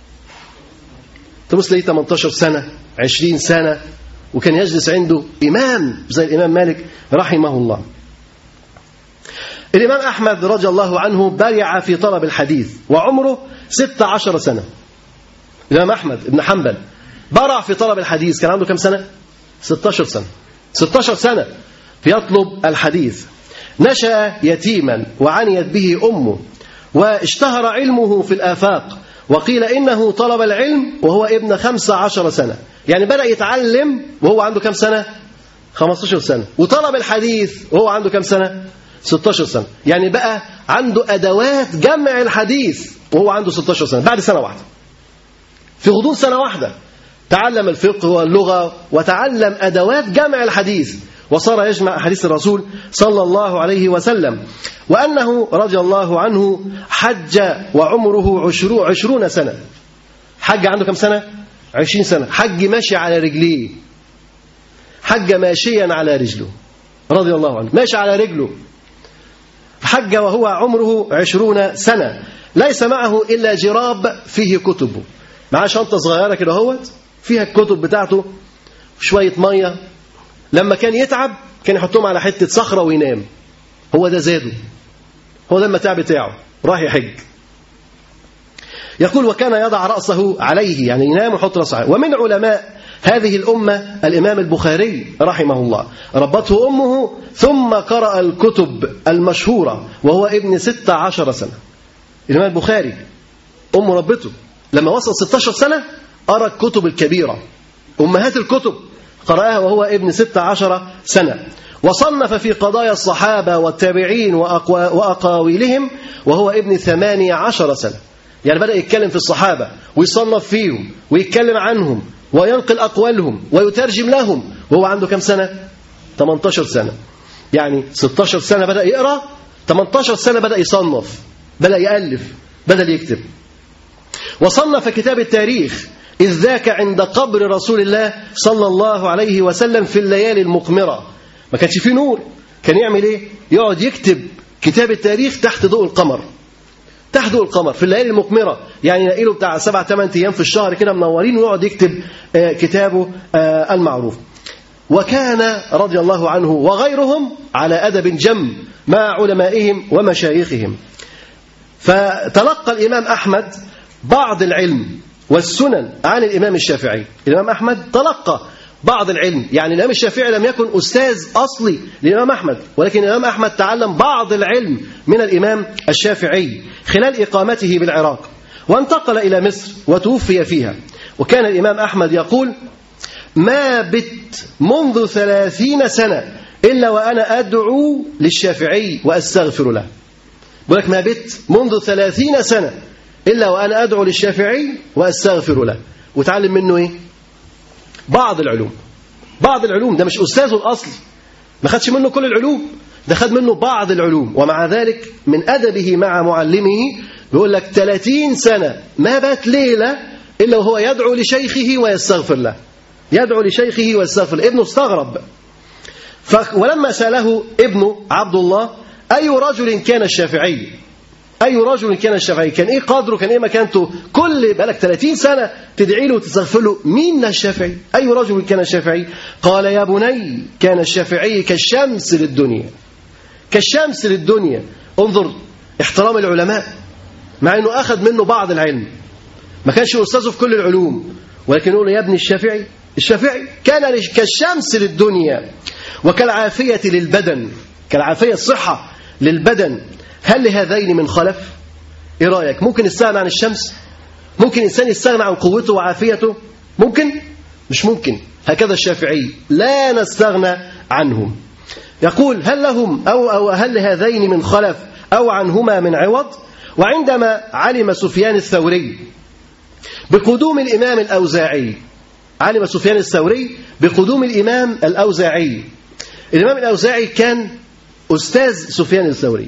تبص ليه 18 سنة 20 سنة وكان يجلس عنده إمام زي الإمام مالك رحمه الله الإمام أحمد رضي الله عنه برع في طلب الحديث وعمره 16 سنة الإمام أحمد بن حنبل برع في طلب الحديث كان عنده كم سنة 16 سنة 16 سنة يطلب الحديث نشأ يتيما وعنيت به أمه واشتهر علمه في الآفاق وقيل إنه طلب العلم وهو ابن خمس عشر سنة يعني بدأ يتعلم وهو عنده كم سنة 15 سنة وطلب الحديث وهو عنده كم سنة 16 سنة يعني بقى عنده أدوات جمع الحديث وهو عنده 16 سنة بعد سنة واحدة في غضون سنة واحدة تعلم الفقه واللغة وتعلم أدوات جمع الحديث وصار يجمع أحاديث الرسول صلى الله عليه وسلم وأنه رضي الله عنه حج وعمره عشرو عشرون سنة حج عنده كم سنة؟ عشرين سنة حج ماشي على رجليه حج ماشيا على رجله رضي الله عنه ماشي على رجله حج وهو عمره عشرون سنة ليس معه إلا جراب فيه كتبه معاه شنطة صغيرة كده اهوت فيها الكتب بتاعته شوية مية لما كان يتعب كان يحطهم على حتة صخرة وينام هو ده زاده هو ده المتاع بتاعه راح يحج يقول وكان يضع رأسه عليه يعني ينام ويحط رأسه عليه ومن علماء هذه الأمة الإمام البخاري رحمه الله ربته أمه ثم قرأ الكتب المشهورة وهو ابن ستة عشر سنة الإمام البخاري أمه ربته لما وصل 16 سنة قرأ الكتب الكبيرة أمهات الكتب قرأها وهو ابن 16 سنة وصنف في قضايا الصحابة والتابعين وأقاويلهم وهو ابن 18 سنة يعني بدأ يتكلم في الصحابة ويصنف فيهم ويتكلم عنهم وينقل أقوالهم ويترجم لهم وهو عنده كم سنة 18 سنة يعني 16 سنة بدأ يقرأ 18 سنة بدأ يصنف بدأ يألف بدأ يكتب وصنف كتاب التاريخ إذ ذاك عند قبر رسول الله صلى الله عليه وسلم في الليالي المقمرة ما كانش فيه نور كان يعمل إيه يقعد يكتب كتاب التاريخ تحت ضوء القمر تحت ضوء القمر في الليالي المقمرة يعني يلاقي له بتاع سبع ثمان أيام في الشهر كده منورين ويقعد يكتب كتابه المعروف وكان رضي الله عنه وغيرهم على أدب جم مع علمائهم ومشايخهم فتلقى الإمام أحمد بعض العلم والسنن عن الإمام الشافعي الإمام أحمد تلقى بعض العلم يعني الإمام الشافعي لم يكن أستاذ أصلي للإمام أحمد ولكن الإمام أحمد تعلم بعض العلم من الإمام الشافعي خلال إقامته بالعراق وانتقل إلى مصر وتوفي فيها وكان الإمام أحمد يقول ما بت منذ ثلاثين سنة إلا وأنا أدعو للشافعي وأستغفر له بقول لك ما بت منذ ثلاثين سنة إلا وأنا أدعو للشافعي وأستغفر له وتعلم منه إيه بعض العلوم بعض العلوم ده مش أستاذه الأصلي ما خدش منه كل العلوم ده خد منه بعض العلوم ومع ذلك من أدبه مع معلمه بيقول لك 30 سنة ما بات ليلة إلا وهو يدعو لشيخه ويستغفر له يدعو لشيخه ويستغفر له ابنه استغرب ف... ولما سأله ابنه عبد الله أي رجل كان الشافعي أي رجل كان الشافعي كان إيه قدره كان إيه مكانته كل بقالك 30 سنة تدعي له وتستغفر له مين الشافعي أي رجل كان الشافعي قال يا بني كان الشافعي كالشمس للدنيا كالشمس للدنيا انظر احترام العلماء مع أنه أخذ منه بعض العلم ما كانش أستاذه في كل العلوم ولكن يقول يا ابن الشافعي الشافعي كان كالشمس للدنيا وكالعافية للبدن كالعافية الصحة للبدن هل لهذين من خلف ايه رايك ممكن يستغنى عن الشمس ممكن انسان يستغنى عن قوته وعافيته ممكن مش ممكن هكذا الشافعي لا نستغنى عنهم يقول هل لهم أو, أو هل لهذين من خلف أو عنهما من عوض وعندما علم سفيان الثوري بقدوم الإمام الأوزاعي علم سفيان الثوري بقدوم الإمام الأوزاعي الإمام الأوزاعي كان أستاذ سفيان الثوري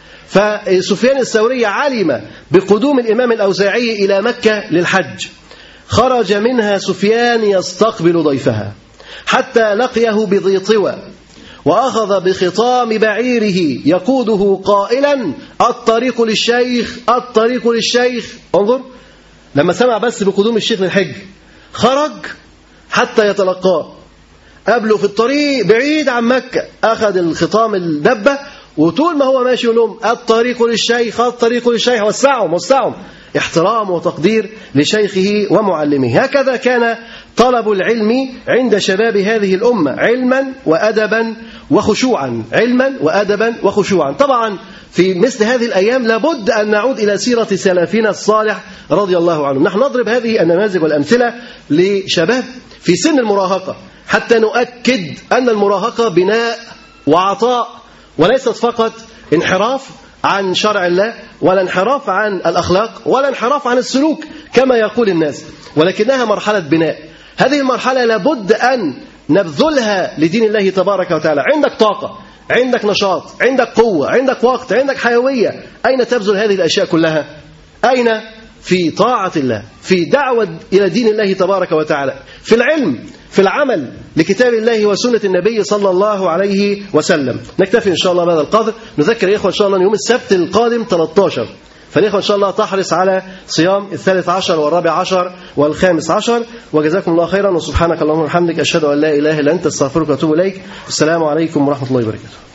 فسفيان الثوري علم بقدوم الإمام الأوزاعي إلى مكة للحج خرج منها سفيان يستقبل ضيفها حتى لقيه بذي طوى وأخذ بخطام بعيره يقوده قائلا الطريق للشيخ الطريق للشيخ انظر لما سمع بس بقدوم الشيخ للحج خرج حتى يتلقاه قبله في الطريق بعيد عن مكة أخذ الخطام الدبة وطول ما هو ماشي يقول لهم الطريق للشيخ الطريق للشيخ وسعهم وسعهم احترام وتقدير لشيخه ومعلمه هكذا كان طلب العلم عند شباب هذه الأمة علما وأدبا وخشوعا علما وأدبا وخشوعا طبعا في مثل هذه الأيام لابد أن نعود إلى سيرة سلفنا الصالح رضي الله عنهم نحن نضرب هذه النماذج والأمثلة لشباب في سن المراهقة حتى نؤكد أن المراهقة بناء وعطاء وليست فقط انحراف عن شرع الله ولا انحراف عن الأخلاق ولا انحراف عن السلوك كما يقول الناس ولكنها مرحلة بناء هذه المرحلة لابد أن نبذلها لدين الله تبارك وتعالى عندك طاقة عندك نشاط عندك قوة عندك وقت عندك حيوية أين تبذل هذه الأشياء كلها أين في طاعة الله في دعوة إلى دين الله تبارك وتعالى في العلم في العمل لكتاب الله وسنة النبي صلى الله عليه وسلم نكتفي إن شاء الله بهذا القدر نذكر يا إخوة إن شاء الله يوم السبت القادم 13 فالإخوة إن شاء الله تحرص على صيام الثالث عشر والرابع عشر والخامس عشر وجزاكم الله خيرا وسبحانك اللهم وبحمدك أشهد أن لا إله إلا أنت استغفرك وأتوب إليك السلام عليكم ورحمة الله وبركاته